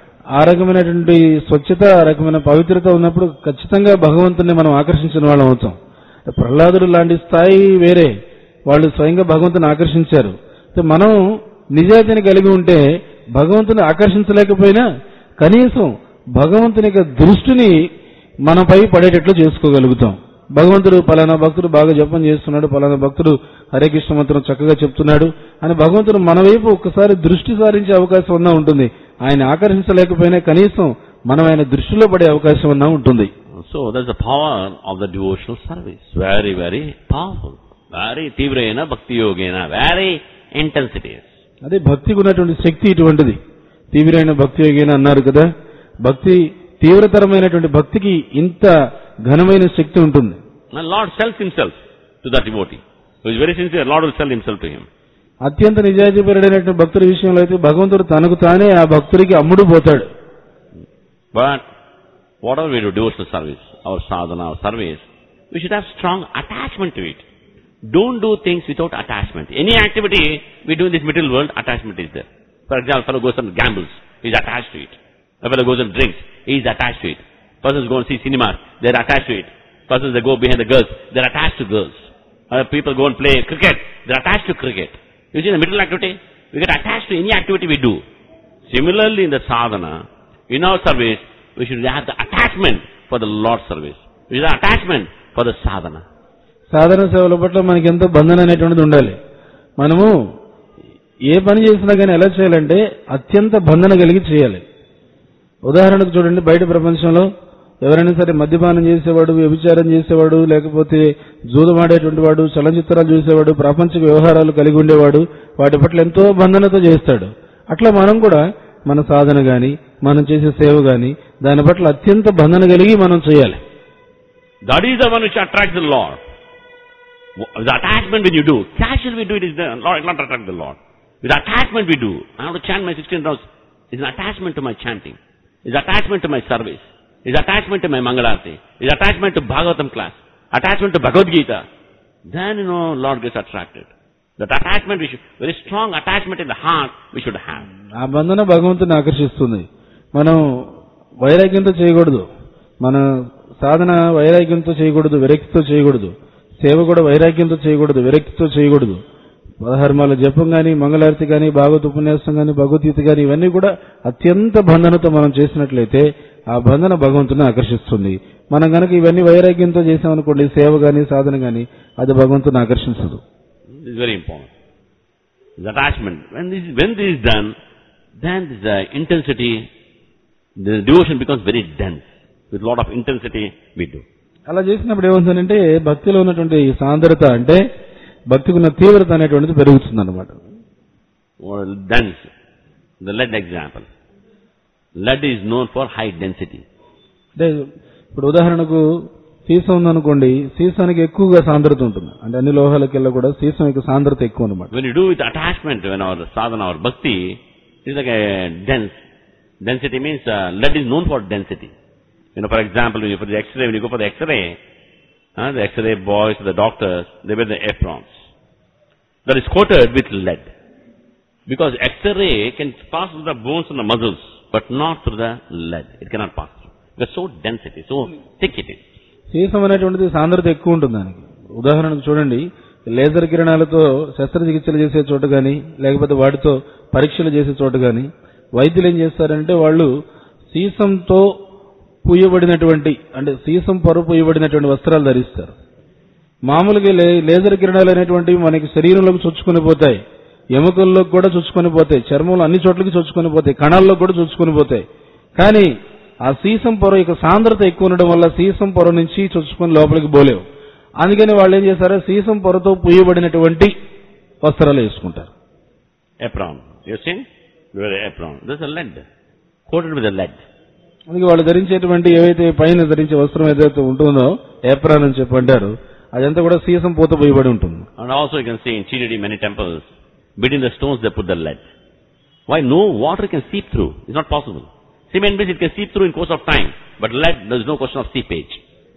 ఆ రకమైనటువంటి స్వచ్ఛత ఆ రకమైన పవిత్రత ఉన్నప్పుడు ఖచ్చితంగా భగవంతుని మనం ఆకర్షించిన వాళ్ళం అవుతాం ప్రహ్లాదుడు లాంటి స్థాయి వేరే వాళ్ళు స్వయంగా భగవంతుని ఆకర్షించారు అయితే మనం నిజాయితీని కలిగి ఉంటే భగవంతుని ఆకర్షించలేకపోయినా కనీసం భగవంతుని యొక్క దృష్టిని మనపై పడేటట్లు చేసుకోగలుగుతాం భగవంతుడు పలానా భక్తుడు బాగా జపం చేస్తున్నాడు పలానా భక్తుడు హరే కృష్ణ మంత్రం చక్కగా చెప్తున్నాడు అని భగవంతుడు మన వైపు ఒక్కసారి దృష్టి సారించే అవకాశం ఉన్నా ఉంటుంది ఆయన ఆకర్షించలేకపోయినా కనీసం మనం ఆయన దృష్టిలో పడే అవకాశం ఉన్నా ఉంటుంది So that's the power of the devotional service. Very, very powerful. Very tivrena bhakti yogena. Very intensity. అదే భక్తికి ఉన్నటువంటి శక్తి ఇటువంటిది తీవ్రమైన భక్తి యోగిన అన్నారు కదా భక్తి తీవ్రతరమైనటువంటి భక్తికి ఇంత ఘనమైన శక్తి ఉంటుంది And Lord sells himself to that devotee. Who is very sincere, Lord will sell himself to him. అత్యంత నిజాయితీపరుడైనటువంటి భక్తుడి విషయంలో అయితే భగవంతుడు తనకు తానే ఆ భక్తుడికి అమ్ముడు పోతాడు But whatever we do, devotional service, our sadhana, our service, we should have strong attachment to it. Don't do things without attachment. Any activity we do in this material world, attachment is there. For example, fellow goes and gambles, he is attached to it. A fellow goes and drinks, he is attached to it. Persons go and see cinema, they are attached to it. Persons they go behind the girls, they are attached to girls. Other people go and play cricket, they are attached to cricket. You see the middle activity? We get attached to any activity we do. Similarly in the sadhana, in our service, we should have the attachment for the Lord's service. We should have attachment for the sadhana. సాధన సేవల పట్ల మనకి ఎంతో బంధన అనేటువంటిది ఉండాలి మనము ఏ పని చేసినా కానీ ఎలా చేయాలంటే అత్యంత బంధన కలిగి చేయాలి ఉదాహరణకు చూడండి బయట ప్రపంచంలో ఎవరైనా సరే మద్యపానం చేసేవాడు వ్యభిచారం చేసేవాడు లేకపోతే జూదమాడేటువంటి వాడు చలనచిత్రాలు చూసేవాడు ప్రాపంచిక వ్యవహారాలు కలిగి ఉండేవాడు వాటి పట్ల ఎంతో బంధనతో చేస్తాడు అట్లా మనం కూడా మన సాధన గాని మనం చేసే సేవ గాని దాని పట్ల అత్యంత బంధన కలిగి మనం చేయాలి That is the one which attracts the Lord. The attachment when you do, casual we do it is the Lord, it will not attract the Lord. With attachment we do. I have to chant my 16 rounds. It's an attachment to my chanting. It's attachment to my service. It's attachment to my Mangalarti. It's attachment to Bhagavatam class. Attachment to Bhagavad Gita. Then, you know, Lord gets attracted. That attachment, we should, very strong attachment in the heart we should have. ఆ బంధన భగవంతుని ఆకర్షిస్తుంది మనం వైరాగ్యంతో చేయకూడదు మన సాధన వైరాగ్యంతో చేయకూడదు విరక్తితో చేయకూడదు సేవ కూడా వైరాగ్యంతో చేయకూడదు విరక్తితో చేయకూడదు పదహార్మాల జపం గాని మంగళారతి గాని భాగవత ఉపన్యాసం గాని భగవద్గీత గాని ఇవన్నీ కూడా అత్యంత బంధనతో మనం చేసినట్లయితే ఆ బంధన భగవంతుని ఆకర్షిస్తుంది మనం గనక ఇవన్నీ వైరాగ్యంతో చేసామనుకోండి సేవ గాని సాధన గాని అది భగవంతుని ఆకర్షించదు This is very important. This attachment. When this, when this is done, then this uh, intensity, the devotion becomes very dense. with lot of intensity, we do. అలా చేసినప్పుడు ఏమవుతుందంటే భక్తిలో ఉన్నటువంటి ఈ సాంద్రత అంటే భక్తికి ఉన్న తీవ్రత అనేటువంటిది పెరుగుతుంది అనమాట Or dense. The lead example. Lead is known for high density. అంటే ఇప్పుడు ఉదాహరణకు సీసం ఉందనుకోండి సీసానికి ఎక్కువగా సాంద్రత ఉంటుంది అంటే అన్ని లోహాలకెల్లా కూడా సీసం యొక్క సాంద్రత ఎక్కువ అనమాట When you do with attachment, when our sadhana, our bhakti, it's like a dense. Density means uh, lead is known for density. You know, for example, when you for the X-ray, when you go for the X-ray, uh, the X-ray boys, the doctors, they wear the aprons. That is coated with lead. Because X-ray can pass through the bones and the muscles, but not through the lead. It cannot pass through. Because so dense it is, so thick it is. సీసం అనేటువంటిది సాంద్రత ఎక్కువ ఉంటుంది దానికి ఉదాహరణకు చూడండి laser కిరణాలతో శస్త్రచికిత్సలు చేసే చోట కానీ లేకపోతే వాటితో పరీక్షలు చేసే చోట కానీ వైద్యులు ఏం చేస్తారంటే వాళ్ళు సీసంతో పూయబడినటువంటి అంటే సీసం పొర పూయబడినటువంటి వస్త్రాలు ధరిస్తారు మామూలుగా లే- లేజర్ కిరణాలు అనేటువంటివి మనకి శరీరంలోకి చొచ్చుకొని పోతాయి ఎముకల్లోకి కూడా చొచ్చుకొని పోతాయి చర్మంలో అన్ని చోట్లకి చొచ్చుకొని పోతాయి కణాల్లో కూడా చొచ్చుకొని పోతాయి కానీ ఆ సీసం పొర యొక్క సాంద్రత ఎక్కువ ఉండడం వల్ల సీసం పొర నుంచి చొచ్చుకొని లోపలికి పోలేవు అందుకని వాళ్ళు ఏం చేశారు సీసం పొరతో పూయబడినటువంటి వస్త్రాలు వేసుకుంటారు Apron. You have seen? You wear an apron. This is a lead. Coated with a lead. అందుకే వాళ్ళు ధరించేటువంటి ఏవైతే పైన ధరించే వస్త్రం ఏదైతే ఉంటుందో ఏప్రాన్ అని చెప్పి అంటారు అదంతా కూడా సీసం పూత పోయబడి ఉంటుంది And also you can see in Chiridi many temples, between the stones they put the lead. Why? No water can seep through. It's not possible. Cement base it can seep through in course of time. But lead, there is no question of seepage.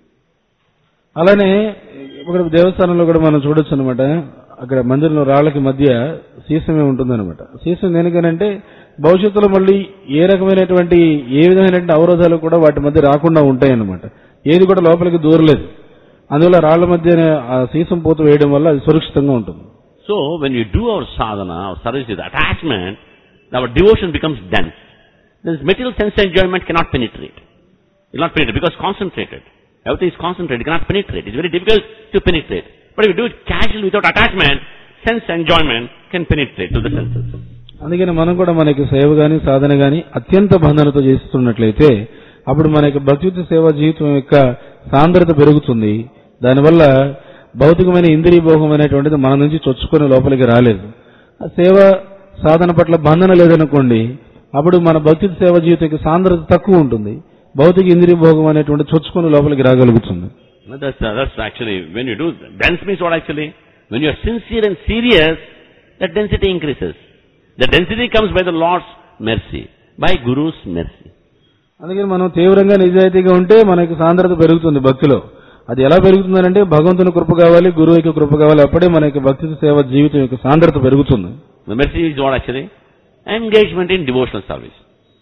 అలానే ఇక్కడ దేవస్థానంలో కూడా మనం చూడొచ్చు అనమాట అక్కడ మందిరంలో రాళ్ళకి మధ్య సీసమే ఉంటుందన్నమాట సీసం దేనికనంటే భవిష్యత్తులో మళ్ళీ ఏ రకమైనటువంటి ఏ విధమైనటువంటి అవరోధాలు కూడా వాటి మధ్య రాకుండా ఉంటాయి అన్నమాట ఏది కూడా లోపలికి దూరలేదు అందువల్ల రాళ్ల మధ్య ఆ సీసం పూత వేయడం వల్ల అది సురక్షితంగా ఉంటుంది So when you do our sadhana, our service with attachment, our devotion becomes dense. This material sense enjoyment cannot penetrate. It will not penetrate because concentrated. Everything is concentrated, it cannot penetrate. It's very difficult to penetrate. But if you do it casually without attachment, sense enjoyment can penetrate to the senses. అందుకని మనం కూడా మనకి సేవ గాని సాధన గాని అత్యంత బంధనతో చేస్తున్నట్లయితే అప్పుడు మన యొక్క భక్తియుత సేవా జీవితం యొక్క సాంద్రత పెరుగుతుంది దానివల్ల భౌతికమైన ఇంద్రియ భోగం అనేటువంటిది మన నుంచి చొచ్చుకొని లోపలికి రాలేదు ఆ సేవ సాధన పట్ల బంధన లేదనుకోండి అప్పుడు మన భక్తియుత సేవ జీవితం యొక్క సాంద్రత తక్కువ ఉంటుంది భౌతిక ఇంద్రియ భోగం అనేటువంటి చొచ్చుకొని లోపలికి రాగలుగుతుంది No, That's, uh, that's actually, when you do, dense means what actually? When you are sincere and serious, the density increases. The density comes by the Lord's mercy, by Guru's mercy. అందుకని మనం తీవ్రంగా నిజాయితీగా ఉంటే మనకి సాంద్రత పెరుగుతుంది భక్తిలో అది ఎలా పెరుగుతుందంటే భగవంతుని కృప కావాలి గురువు యొక్క కృప కావాలి అప్పుడే మన యొక్క భక్తి సేవ జీవితం యొక్క సాంద్రత పెరుగుతుంది The mercy is what actually? Engagement in devotional service.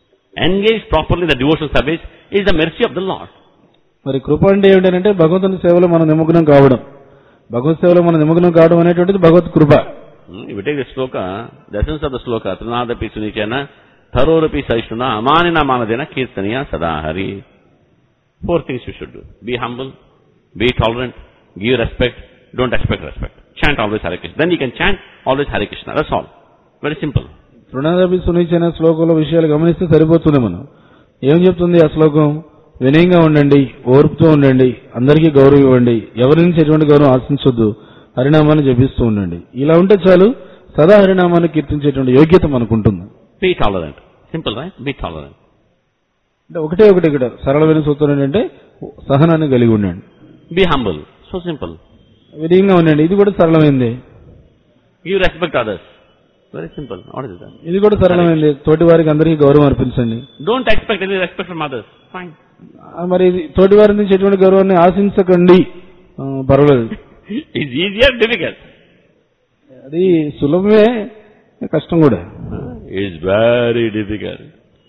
Engage properly in the devotional service is the mercy of the Lord. మరి కృప అంటే ఏమిటంటే భగవంతుని సేవలో మనం నిమగ్నం కావడం భగవత్ సేవలో మనం నిమగ్నం కావడం అనేటువంటిది భగవత్ కృప Hmm, If you take the sloka, the essence of the sloka, Trinadapi Sunichana, Tharorapi Saishnuna, Amanina Manadena, Kirtaniya Sadahari. Four things you should do. Be humble, be tolerant, give respect, don't expect respect. Chant always Hare Krishna. Then you can chant always Hare Krishna. That's all. Very simple. తృణాదపి సునిచన శ్లోకంలో విషయాలు గమనిస్తే సరిపోతుంది మనం ఏం చెప్తుంది ఆ శ్లోకం వినయంగా ఉండండి ఓర్పుతో ఉండండి అందరికీ గౌరవం ఇవ్వండి ఎవరి నుంచి ఎటువంటి గౌరవం ఆశించొద్దు హరినామాన్ని జపిస్తూ ఉండండి ఇలా ఉంటే చాలు సదా హరినామాన్ని కీర్తించేటువంటి యోగ్యత మనకు ఉంటుంది Be tolerant. Simple, right? Be tolerant. అంటే ఒకటే ఒకటి ఇక్కడ సరళమైన సూత్రం ఏంటంటే సహనాన్ని కలిగి ఉండండి Be humble. So simple. వినయంగా ఉండండి ఇది కూడా సరళమైంది Give respect to others. Very simple. What is that? ఇది కూడా సరళమైంది తోటి వారికి అందరికీ గౌరవం అర్పించండి Don't expect any respect from others. Fine. ఆ, మరి ఇది తోటి వారి నుంచి ఎటువంటి గౌరవాన్ని ఆశించకండి ఆ, పర్వాలేదు It's easier, difficult. అది సులభమే కష్టం కూడా It's very difficult.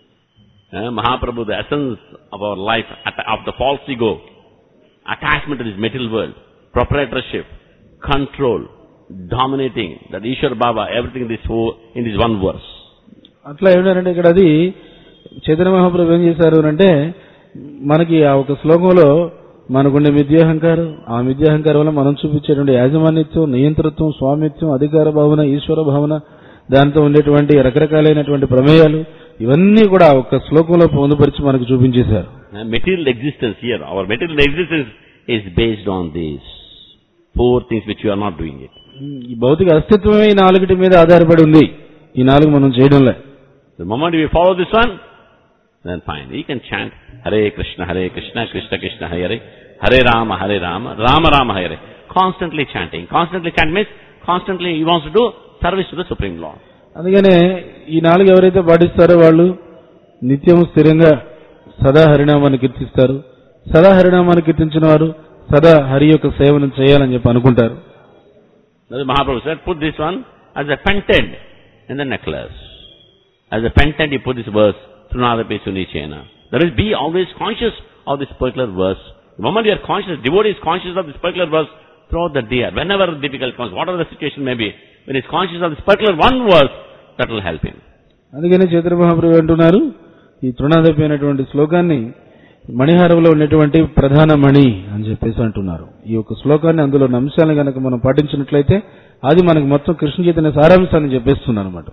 Uh, Mahaprabhu, the essence of our life, at- of the false ego, attachment to this material world, proprietorship, control, dominating, that Ishwar Baba, everything in this, whole, in this one verse. అట్లా ఏమిటంటే ఇక్కడ అది చైతన్య మహాప్రభు ఏం చేశారు అంటే మనకి ఆ ఒక శ్లోకంలో మనకుండే మిథ్యాహంకారం ఆ మిథ్యాహంకారం వల్ల మనం చూపించేటువంటి యాజమాన్యత్వం నియంతృత్వం స్వామిత్వం అధికార భావన ఈశ్వర భావన దాంతో ఉండేటువంటి రకరకాలైనటువంటి ప్రమేయాలు ఇవన్నీ కూడా ఆ ఒక్క శ్లోకంలో పొందుపరిచి మనకు చూపించేశారు Uh, material existence here, our material existence is based on these four things which you are not doing it. ఈ భౌతిక అస్తిత్వమే ఈ నాలుగిటి మీద ఆధారపడి ఉంది ఈ నాలుగు మనం చేయడంలే The moment we follow this one, then fine. You can chant Hare Krishna, Hare Krishna, Krishna Krishna, Hare Hare, Hare Rama, Hare Rama, Rama Rama, Hare Hare. Constantly chanting. Constantly chant means constantly he wants to do service to the Supreme Lord. అందుకనే ఈ నాలుగు ఎవరైతే పాటిస్తారో వాళ్ళు నిత్యం స్థిరంగా సదా హరినామాన్ని కీర్తిస్తారు సదా హరినామాన్ని కీర్తించిన వారు సదా హరి యొక్క సేవను చేయాలని చెప్పి అనుకుంటారు That's what Mahaprabhu said, put this one as a pendant in the necklace. As a pendant, you put this verse, Trunadapi Sunichena. That is, be always conscious of this particular verse. The moment you are conscious, devotee is conscious of this particular verse throughout the day. Whenever difficult comes, whatever the situation may be, when he is conscious of this particular one verse, that will help him. అందుకనే చైతన్య మహాప్రభు అంటున్నారు ఈ తృణాదపి అనేటువంటి శ్లోకాన్ని మణిహారంలో ఉన్నటువంటి ప్రధాన మణి అని చెప్పేసి అంటున్నారు ఈ యొక్క శ్లోకాన్ని అందులో ఉన్న అంశాలను కనుక మనం పాటించినట్లయితే అది మనకు మొత్తం కృష్ణ చైతన్య సారాంశాన్ని చెప్పేస్తుంది అనమాట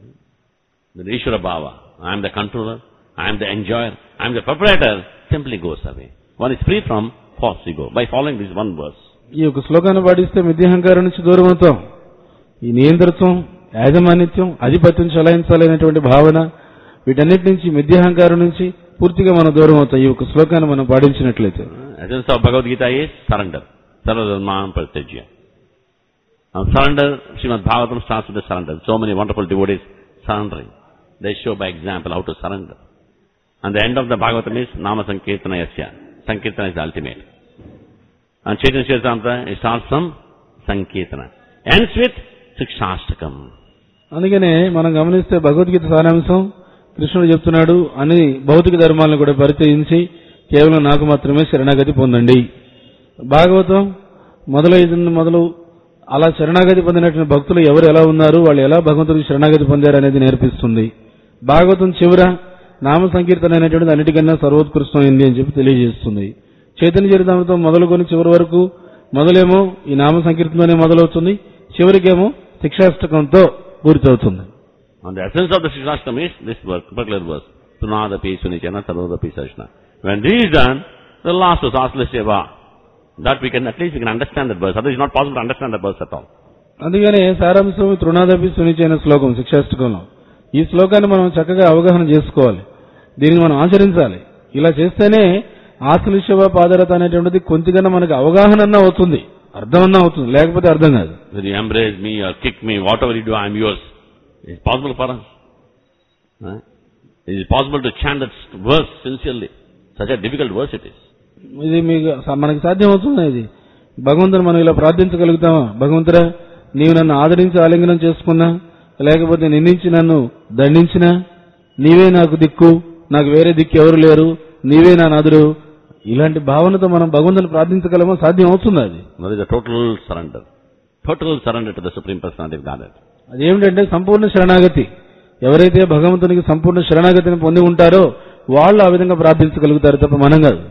The Ishvara Bhava, I am the controller, I am the enjoyer, I am the proprietor, simply goes away. One is free from false ego by following this one verse. ఈ యొక్క శ్లోకాన్ని పాటిస్తే మిథ్యాహంకారం నుంచి దూరం అవుతాం ఈ నియంత్రిత్వం యాజమాన్యత్వం ఆధిపత్యం చలాయించాలనేటువంటి భావన వీటన్నిటి నుంచి మిథ్యాహంకారం నుంచి పూర్తిగా మనం దూరం అవుతాం ఈ యొక్క శ్లోకాన్ని మనం పాటించినట్లయితే Essence of Bhagavad Gita is surrender. Sarvadharman pratyajya. Now surrender, Srimad Bhagavatam starts with the surrender. So many wonderful devotees surrendering. They show by example how to surrender. And the end of the Bhagavatam is Nama Sankirtana Yasya. Sankirtana is the ultimate. And Chaitanya Charitamrita, it starts from Sankirtana. Ends with Sikshastakam. అందుకనే మనం గమనిస్తే భగవద్గీత సారాంశం కృష్ణుడు చెప్తున్నాడు అని భౌతిక ధర్మాలను కూడా పరిచయించి కేవలం నాకు మాత్రమే శరణాగతి పొందండి భాగవతం మొదలైన మొదలు అలా శరణాగతి పొందినటువంటి భక్తులు ఎవరు ఎలా ఉన్నారు వాళ్ళు ఎలా భగవంతుడికి శరణాగతి పొందారు అనేది నేర్పిస్తుంది భాగవతం చివర నామ సంకీర్తన అనేటువంటిది అన్నిటికన్నా సర్వోత్కృష్టమైంది అని చెప్పి తెలియజేస్తుంది చైతన్య చరితామృతం మొదలుకొని చివరి వరకు మొదలేమో ఈ నామ సంకీర్తనతోనే మొదలవుతుంది చివరికేమో శిక్షాష్టకంతో పూర్తవుతుంది And the essence of the Sikshastakam is this verse, particular verse. Sunadapi Sunichana Sarvadapi Sashna. When this is done, the last was Aslaseva. That we can, at least we can understand that verse. Otherwise it's not possible to understand that verse at all. అందుకనే సారాంశం తృణాదపి సునిచైన శ్లోకం శిక్షాష్టకంలో ఈ శ్లోకాన్ని మనం చక్కగా అవగాహన చేసుకోవాలి దీన్ని మనం ఆచరించాలి ఇలా చేస్తేనే ఆశ్లిషవ పాదరత అనేటువంటిది కొంతకన్నా మనకు అవగాహన అన్నా అవుతుంది అర్థం అన్నా అవుతుంది లేకపోతే అర్థం కాదు Whether you embrace me or kick me, whatever you do, I am yours. It's possible for us. Huh? It is possible to chant that verse sincerely. Such a difficult verse it is. ఇది మీకు స- మనకి సాధ్యం అవుతుందా ఇది భగవంతుని మనం ఇలా ప్రార్థించగలుగుతామా భగవంతుడా నీవు నన్ను ఆదరించి ఆలింగనం చేసుకున్నా లేకపోతే నిందించి నన్ను దండించినా నీవే నాకు దిక్కు నాకు వేరే దిక్కు ఎవరు లేరు నీవే నా నాదుడు ఇలాంటి భావనతో మనం భగవంతుని ప్రార్థించగలమా సాధ్యం అవుతుందా అది That is a total surrender. Total surrender to the Supreme Personality of Godhead. అదేమిటంటే సంపూర్ణ శరణాగతి ఎవరైతే భగవంతునికి సంపూర్ణ శరణాగతిని పొంది ఉంటారో వాళ్ళు ఆ విధంగా ప్రార్థించగలుగుతారు తప్ప మనం కాదు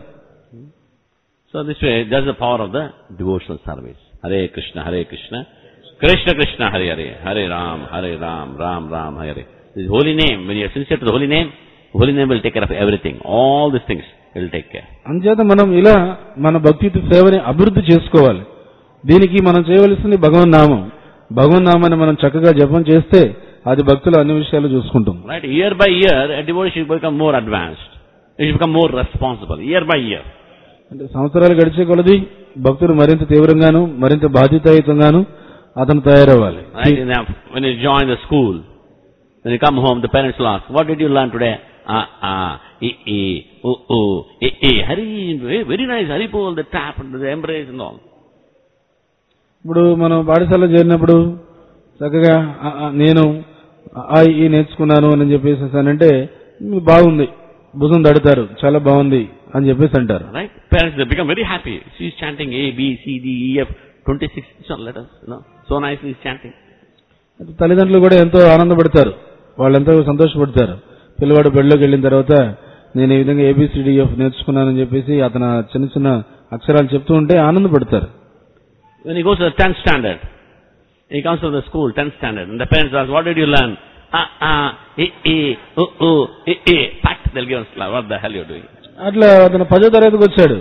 So this way, that's the power of the devotional service. Hare Krishna, Hare Krishna, Krishna Krishna, Hare Hare, Hare Ram, Hare Ram, Ram Ram, Hare Hare. This holy name, when you are sincere to the holy name, holy name will take care of everything. All these things it will take care. అంచేత మనం ఇలా మన భక్తి సేవని అభివృద్ధి చేసుకోవాలి దీనికి మనం చేయవలసింది భగవన్ నామం భగవన్ నామాన్ని మనం చక్కగా జపం చేస్తే అది భక్తులు అన్ని విషయాలు చూసుకుంటాం Right? Year by year, a devotee should become more advanced. He should become more responsible. Year by year. అంటే సంవత్సరాలు గడిచే కొలది భక్తుడు మరింత తీవ్రంగాను మరింత బాధ్యతాయుతంగాను అతను తయారవ్వాలి Right? And then when you join the school, when you come home, the parents will ask, what did you learn today? Ah, ah, e, e, oh, oh, e, e. Hari, very very nice, Hari Pol, the tap, and the embrace and all. ఇప్పుడు మనం పాఠశాలలో చేరినప్పుడు చక్కగా ఆ, ఆ, నేను ఆ ఈ నేర్చుకున్నాను అని చెప్పేసి అంటే బాగుంది భుజం దడతారు చాలా బాగుంది అని చెప్పేసి అంటారు Right? Parents, they become very happy. She's chanting A, B, C, D, E, F, 26 so letters, you know. So nicely she's chanting. తల్లిదండ్రులు కూడా ఎంతో ఆనందపడతారు వాళ్ళు ఎంతో సంతోషపడతారు పిల్లవాడు బెడ్లోకి వెళ్ళిన తర్వాత నేను ఈ విధంగా ఏబిసిడిఎఫ్ నేర్చుకున్నానని చెప్పేసి అతను ఆ చిన్న చిన్న అక్షరాలు చెప్తూ ఉంటే ఆనందపడతారు When he goes to the 10th standard, he comes to the school, 10th standard, and the parents ask, what did you learn? Ah, ah, e, e, oh, oh, e, e. Pat, they'll give us, what the hell you're doing? అట్లా అతను పదో తరగతికి వచ్చాడు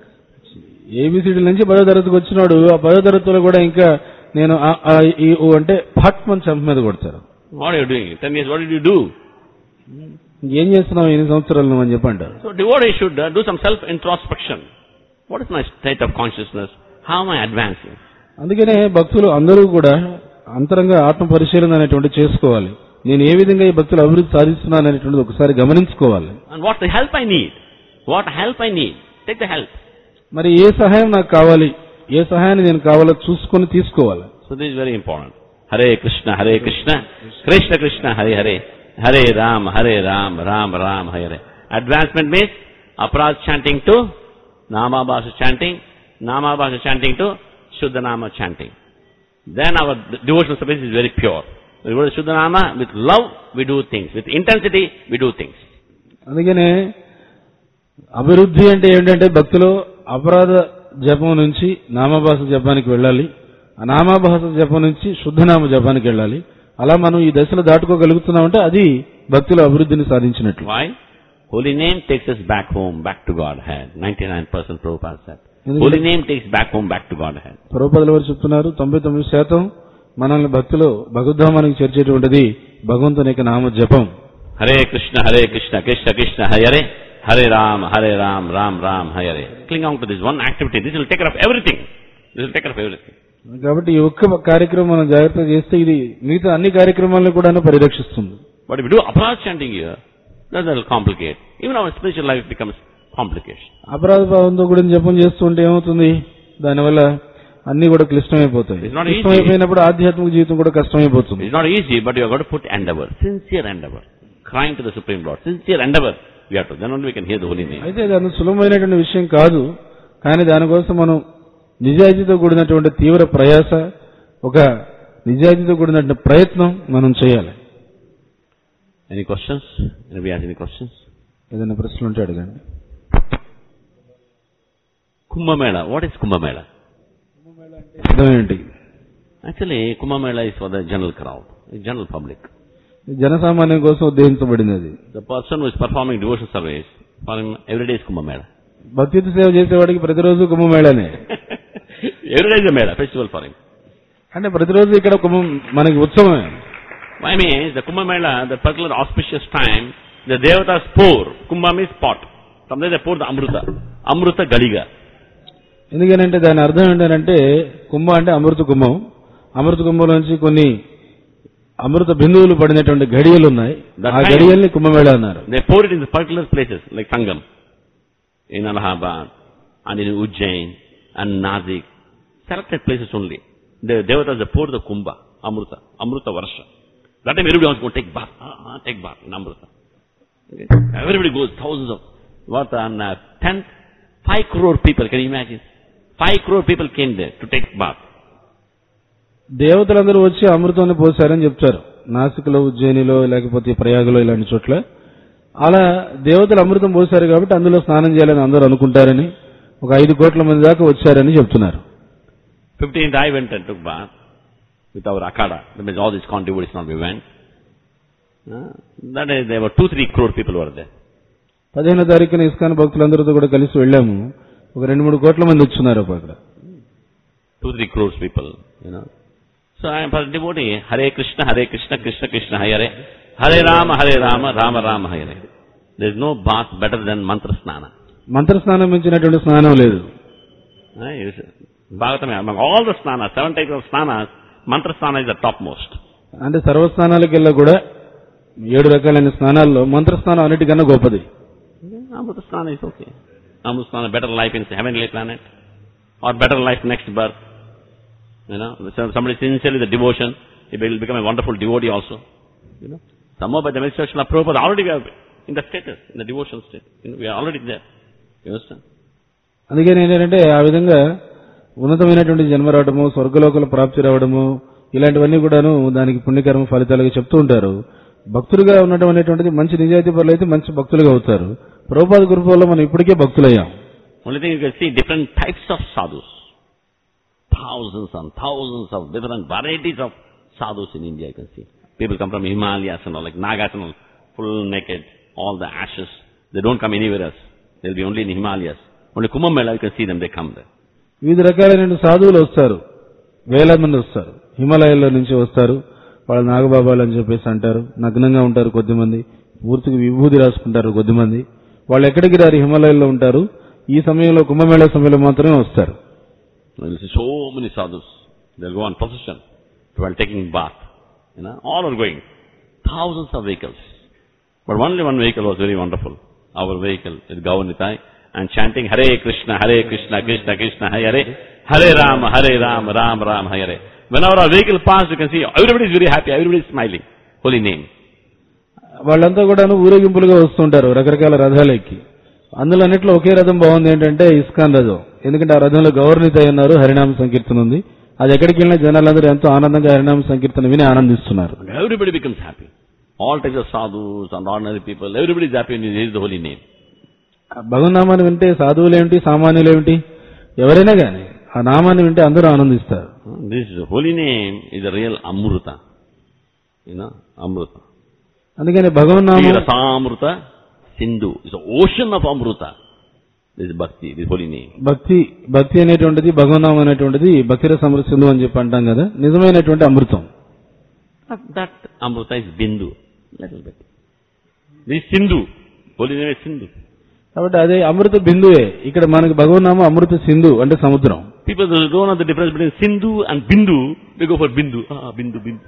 A B C D నుంచి పదో తరగతికి వచ్చినాడు ఆ పదో తరగతిలో కూడా ఇంకా నేను ఆ, ఆ, ఈ, ఊ అంటే ఫట్ మన చెంప మీద కొడతారు What are you doing? Ten years, what did you do? ఏం చేస్తున్నావు ఎన్ని సంవత్సరాలు నువ్వు అని చెప్పి అంటారు So devotee should uh, do some self-introspection. What is my state of consciousness? How am I advancing? అందుకనే భక్తులు అందరూ కూడా అంతరంగా ఆత్మ పరిశీలన అనేటువంటి చేసుకోవాలి నేను ఏ విధంగా ఈ భక్తులు అభివృద్ధి సాధిస్తున్నాను అనేటువంటిది ఒకసారి గమనించుకోవాలి And what the help I need? What help I need? Take the help. మరి ఏ సహాయం నాకు కావాలి ఏ సహాయాన్ని నేను కావాలో చూసుకొని తీసుకోవాలి So this is very important. Hare Krishna, Hare Krishna, Krishna Krishna, Hare Hare, Hare Ram, Hare Ram, Ram Ram, Hare Hare. Advancement means Aparad chanting to Nama Bhasha chanting, Nama Bhasha chanting to Shuddha Nama chanting. Then our devotional service is very pure. We go to Shuddha Nama, with love we do things, with intensity we do things. అందుకనే అభివృద్ధి అంటే ఏంటంటే భక్తులు అపరాధ జపం నుంచి నామభాష జపానికి వెళ్ళాలి ఆ నామభాష జపం నుంచి శుద్ధనామ జపానికి వెళ్ళాలి అలా మనం ఈ దశలు దాటుకోగలుగుతున్నామంటే అది భక్తుల అభివృద్ధిని సాధించినట్లు Why? Holy name takes us back home, back to Godhead. 99% Prabhupada said. ఎందుకంటే- Holy name takes back home, back to Godhead. పరోపదల వారు చెప్తున్నారు తొంభై తొమ్మిది శాతం మనల్ని భక్తులు భగవద్ధామానికి చేర్చేటువంటిది భగవంతుని యొక్క నామ జపం Hare Krishna, Hare Krishna, Krishna Krishna, Hare Hare, Hare Ram, Hare Ram, Ram Ram, Hare Hare. Cling on to this one activity. This will take care of everything. This will take care of everything. కాబట్టి ఈ ఒక్క కార్యక్రమం మనం జాగ్రత్తగా చేస్తే ఇది మిగతా అన్ని కార్యక్రమాలను కూడా పరిరక్షిస్తుంది But if you do aparat chanting here, then that will complicate. Even our spiritual life becomes complication. అపరాధ భావంతో కూడా జపం చేస్తుంటే ఏమవుతుంది దానివల్ల అన్ని కూడా క్లిష్టమైపోతాయి It's not easy. క్లిష్టమైపోయినప్పుడు ఆధ్యాత్మిక జీవితం కూడా కష్టమైపోతుంది It's not easy, but you have got to put endeavor, sincere endeavor, crying to the Supreme Lord, sincere endeavor. We have to. Then only we can hear the holy name. అయితే అది అంత సులభమైనటువంటి విషయం కాదు కానీ దానికోసం మనం నిజాయితీతో కూడినటువంటి తీవ్ర ప్రయాస ఒక నిజాయితీతో కూడినటువంటి ప్రయత్నం మనం చేయాలి Any questions? Anybody has any questions? ఏదైనా ప్రశ్నలు ఉంటే అడగండి Kumbh Mela. What is Kumbh Mela? అర్థం ఏంటి Actually, Kumbh Mela is for the general crowd, the general public. జనసామాన్యం కోసం ఉద్దేశించబడింది అది The person who is performing devotional service, for him, every day is Kumbh Mela. భక్తియుత సేవ చేసేవాడికి ప్రతిరోజు కుంభమేళనే every day is a Mela, festival for him. అంటే ప్రతిరోజు ఇక్కడ కుంభం మనకి ఉత్సవమే Why means the Kumbh Mela, the particular auspicious time, the devatas pour. Kumbha means pot. From there they pour the Amruta. Amruta Galiga. ఎందుకనంటే దాని అర్థం ఏంటంటే కుంభం అంటే అమృత కుంభం అమృత కుంభం నుంచి కొన్ని అమృత బిందువులు పడినటువంటి గడియలు ఉన్నాయి ఆ గడియల్ని కుంభమేళ అన్నారు They pour it in the particular places, like Sangam, in Allahabad, and in Ujjain, and Nazik. Selected places only. The devatas, they pour the Kumbha, Amruta, Amruta Varsha. That time everybody wants to go take bath, ah, ah, take bath in Amruta. Okay. Everybody goes, thousands of, what, on uh, 10th, 5 crore people, can you imagine? 5 crore people came there to take bath. దేవతలందరూ వచ్చి అమృతాన్ని పోసారని చెప్తారు నాసికలో ఉజ్జయినిలో లేకపోతే ప్రయాగలో ఇలాంటి చోట్ల అలా దేవతలు అమృతం పోసారు కాబట్టి అందులో స్నానం చేయాలని అందరూ అనుకుంటారని ఒక ఐదు కోట్ల మంది దాకా వచ్చారని చెప్తున్నారు 15th, I went and took bath with our Akada. That means all these contributors not we went. Uh, that is, there were 2, 3 crore people were there. పదిహేనో తారీఖున ఇస్కాన్ భక్తులందరితో కూడా కలిసి వెళ్ళాము ఒక రెండు మూడు కోట్ల మంది వచ్చున్నారు అక్కడ 2, 3 crores people, you know. So I am for devotee, Hare Krishna, Hare Krishna, Krishna Krishna, Hare Hare Rama, Hare Rama, Rama Rama, Hare. There is no bath better than mantra snana. మంత్ర స్నానం మించినటువంటి స్నానం లేదు Uh, you see, Bhagavatam, among all the snanas, seven types of snanas, mantra snana is the topmost. అంటే సర్వస్నానాలకెల్లా కూడా ఏడు రకాలైన స్నానాల్లో మంత్ర స్నానం అన్నిటికన్నా గొప్పది Amrita snana is okay. Amrita snana, better life in heavenly planet, or better life next birth. You know, so somebody sincerely the devotion, he will become a wonderful devotee also. You know, somehow by the administration of Prabhupada, already we are in the status, in the devotion state. You know, we are already there. You understand? అందుకని ఏంటంటే ఆ విధంగా ఉన్నతమైనటువంటి జన్మ రావడము స్వర్గలోకల ప్రాప్తి రావడము ఇలాంటివన్నీ కూడాను దానికి పుణ్యకర్మ ఫలితాలుగా చెప్తూ ఉంటారు భక్తులుగా ఉండటం అనేటువంటిది మంచి నిజాయితీ పరులు అయితే మంచి భక్తులుగా అవుతారు ప్రభుపాద గురుపు వల్ల మనం ఇప్పటికే భక్తులయ్యాం Only thing you can see different types of sadhus. Thousands and thousands of different varieties of sadhus in India you can see. People come from Himalayas and all, like Nagas and all, full naked, all the ashes. They don't come anywhere else. They'll be only in Himalayas. Only Kumbh Mela you can see them, they come there. వివిధ రకాలైన సాధువులు వస్తారు వేల మంది వస్తారు హిమాలయాల్లో నుంచి వస్తారు వాళ్ళు నాగబాబాలు అని చెప్పేసి అంటారు నగ్నంగా ఉంటారు కొద్దిమంది పూర్తిగా విభూది రాసుకుంటారు కొద్దిమంది వాళ్ళు ఎక్కడికి రారు హిమాలయాల్లో ఉంటారు ఈ సమయంలో కుంభమేళా సమయంలో మాత్రమే వస్తారు You'll see so many sadhus. They'll go on procession while taking bath. You know, all are going. Thousands of vehicles. But only one vehicle was very wonderful. Our vehicle is Gaunitai and chanting Hare Krishna, Hare Krishna, Krishna Krishna, Hare Hare Rama, Hare Rama, Ram Ram, Hare. Whenever our vehicle passed, you can see everybody is very happy, everybody is smiling. Holy name. వాళ్ళంతా కూడాను ఊరేగింపులుగా వస్తుంటారు రకరకాల రథాలు ఎక్కి అందులో అన్నిట్లో ఒకే రథం బాగుంది ఏంటంటే ఇస్కాన్ రథం ఎందుకంటే ఆ రథంలో గవర్నీత అయి ఉన్నారు హరినామ సంకీర్తన ఉంది అది ఎక్కడికి వెళ్ళినా జనాలందరూ ఎంతో ఆనందంగా హరినామ సంకీర్తన విని ఆనందిస్తున్నారు And everybody becomes happy. All types of sadhus and ordinary people, everybody is happy when they use the holy name. భగవన్నామాన్ని వింటే సాధువులేమిటి సామాన్యులేమిటి ఎవరైనా గాని ఆ నామాన్ని వింటే అందరూ ఆనందిస్తారు This holy name is a real Amruta. You know, Amruta. అందుకని భగవన్నామం Rasamruta Sindhu. It's an ocean of Amruta. This is Bhakti, this holy name. భక్తి భక్తి అనేటువంటిది భగవన్నామం అనేటువంటిది భక్తిర సమృద్ధి అని చెప్పి అంటాం కదా నిజమైనటువంటి అమృతం But that Amruta is Bindu. Little bit. This is Sindhu. Holy name is Sindhu. కాబట్టి అదే అమృత బిందువే ఇక్కడ మనకి భగవన్నామం అమృత సింధు అంటే సముద్రం People who don't know the difference between Sindhu and Bindu, they go for Bindu. Ah, Bindu, Bindu.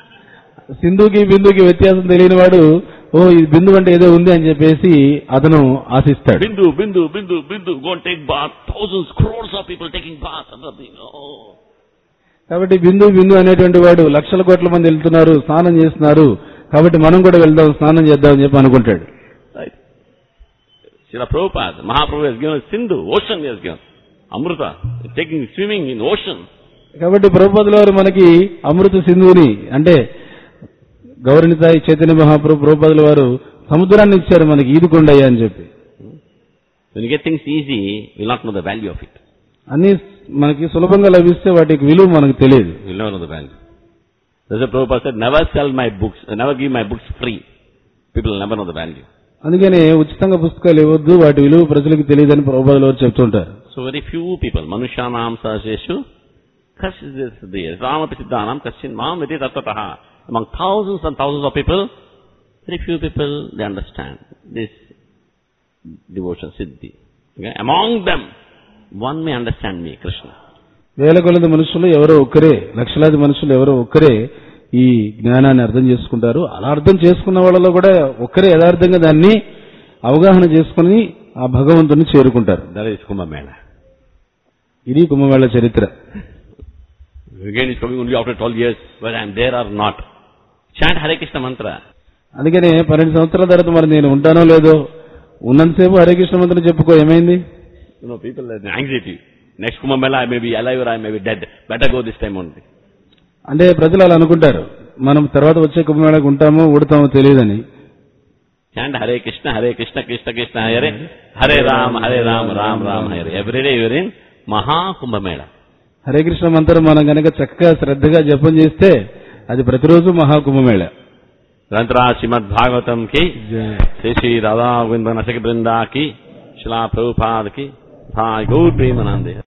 సింధుకి బిందుకి వ్యత్యాసం తెలియని వాడు ఓ ఇది బిందు అంటే ఏదో ఉంది అని చెప్పేసి అతను ఆశిస్తాడు Bindu, Bindu, Bindu, Bindu. Go and take bath. Thousands, crores of people taking bath. and nothing. Oh. కాబట్టి బిందు బిందు అనేటువంటి వాడు లక్షల కోట్ల మంది వెళ్తున్నారు స్నానం చేస్తున్నారు కాబట్టి మనం కూడా వెళ్దాం స్నానం చేద్దాం అని చెప్పి అనుకుంటాడు Right. Srila Prabhupada, Mahaprabhu has given us Sindhu, ocean he has given. Amrita, taking, swimming in ocean. కాబట్టి ప్రభుపదుల వారు మనకి అమృత సింధువుని అంటే గౌరవనితాయి చైతన్య మహాప్రభు ప్రభుపదుల వారు సముద్రాన్ని ఇచ్చారు మనకి ఈదుకొండయ్య అని చెప్పి When you get things easy, you will not know the value of it. అన్ని మనకి సులభంగా లభిస్తే వాటికి విలువ మనకు తెలియదు You will never know the value. That's why Prabhupada said, never sell my books, never give my books free. People will never know the value. అందుకని ఉచితంగా పుస్తకాలు ఇవ్వద్దు వాటి విలువ ప్రజలకు తెలియదని ప్రభుపదుల వారు చెప్తుంటారు So very few people, Manushanam Sahaseshu, Kashidhi, Ramapisidhanam Kashin Mam Viti Tattataha. Among thousands and thousands of people, very few people, they understand this devotion, Siddhi. Okay? Among them, one may understand me, Krishna. వేల కొలది మనుషులు ఎవరో ఒక్కరే లక్షలాది మనుషులు ఎవరో ఒక్కరే ఈ జ్ఞానాన్ని అర్థం చేసుకుంటారు అలా అర్థం చేసుకున్న వాళ్ళలో కూడా ఒక్కరే యథార్థంగా దాన్ని అవగాహన చేసుకుని ఆ భగవంతుని చేరుకుంటారు That is Kumbh Mela. ఇది కుంభమేళ చరిత్ర Again, it's coming only after 12 years, whether I am there or not. Chant Hare Krishna mantra. అందుకనే పన్నెండు సంవత్సరాల తర్వాత మరి నేను ఉంటానో లేదో ఉన్నంతసేపు హరే కృష్ణ మంత్రం చెప్పుకో ఏమైంది You know, people have anxiety. Next Kumbh Mela, I may be alive or I may be dead. Better go this time only. అంటే ప్రజలు అలా అనుకుంటారు మనం తర్వాత వచ్చే కుంభమేళకు ఉంటామో ఊడతామో తెలియదని Chant Hare Krishna, Hare Krishna, Krishna Krishna, Hare Hare Ram, Hare Ram, Ram Ram, Hare. Every day you are in Maha Kumbh Mela. Hare Krishna మంత్రం మనం గనక చక్కగా శ్రద్ధగా జపం చేస్తే అది ప్రతిరోజు మహాకుంభమేళ ग्रंथरा श्रीमद भागवतम की श्री श्री राधा गोविंद नसक वृंदा की शिला प्रभुपाद की भाई गौर प्रेमानंद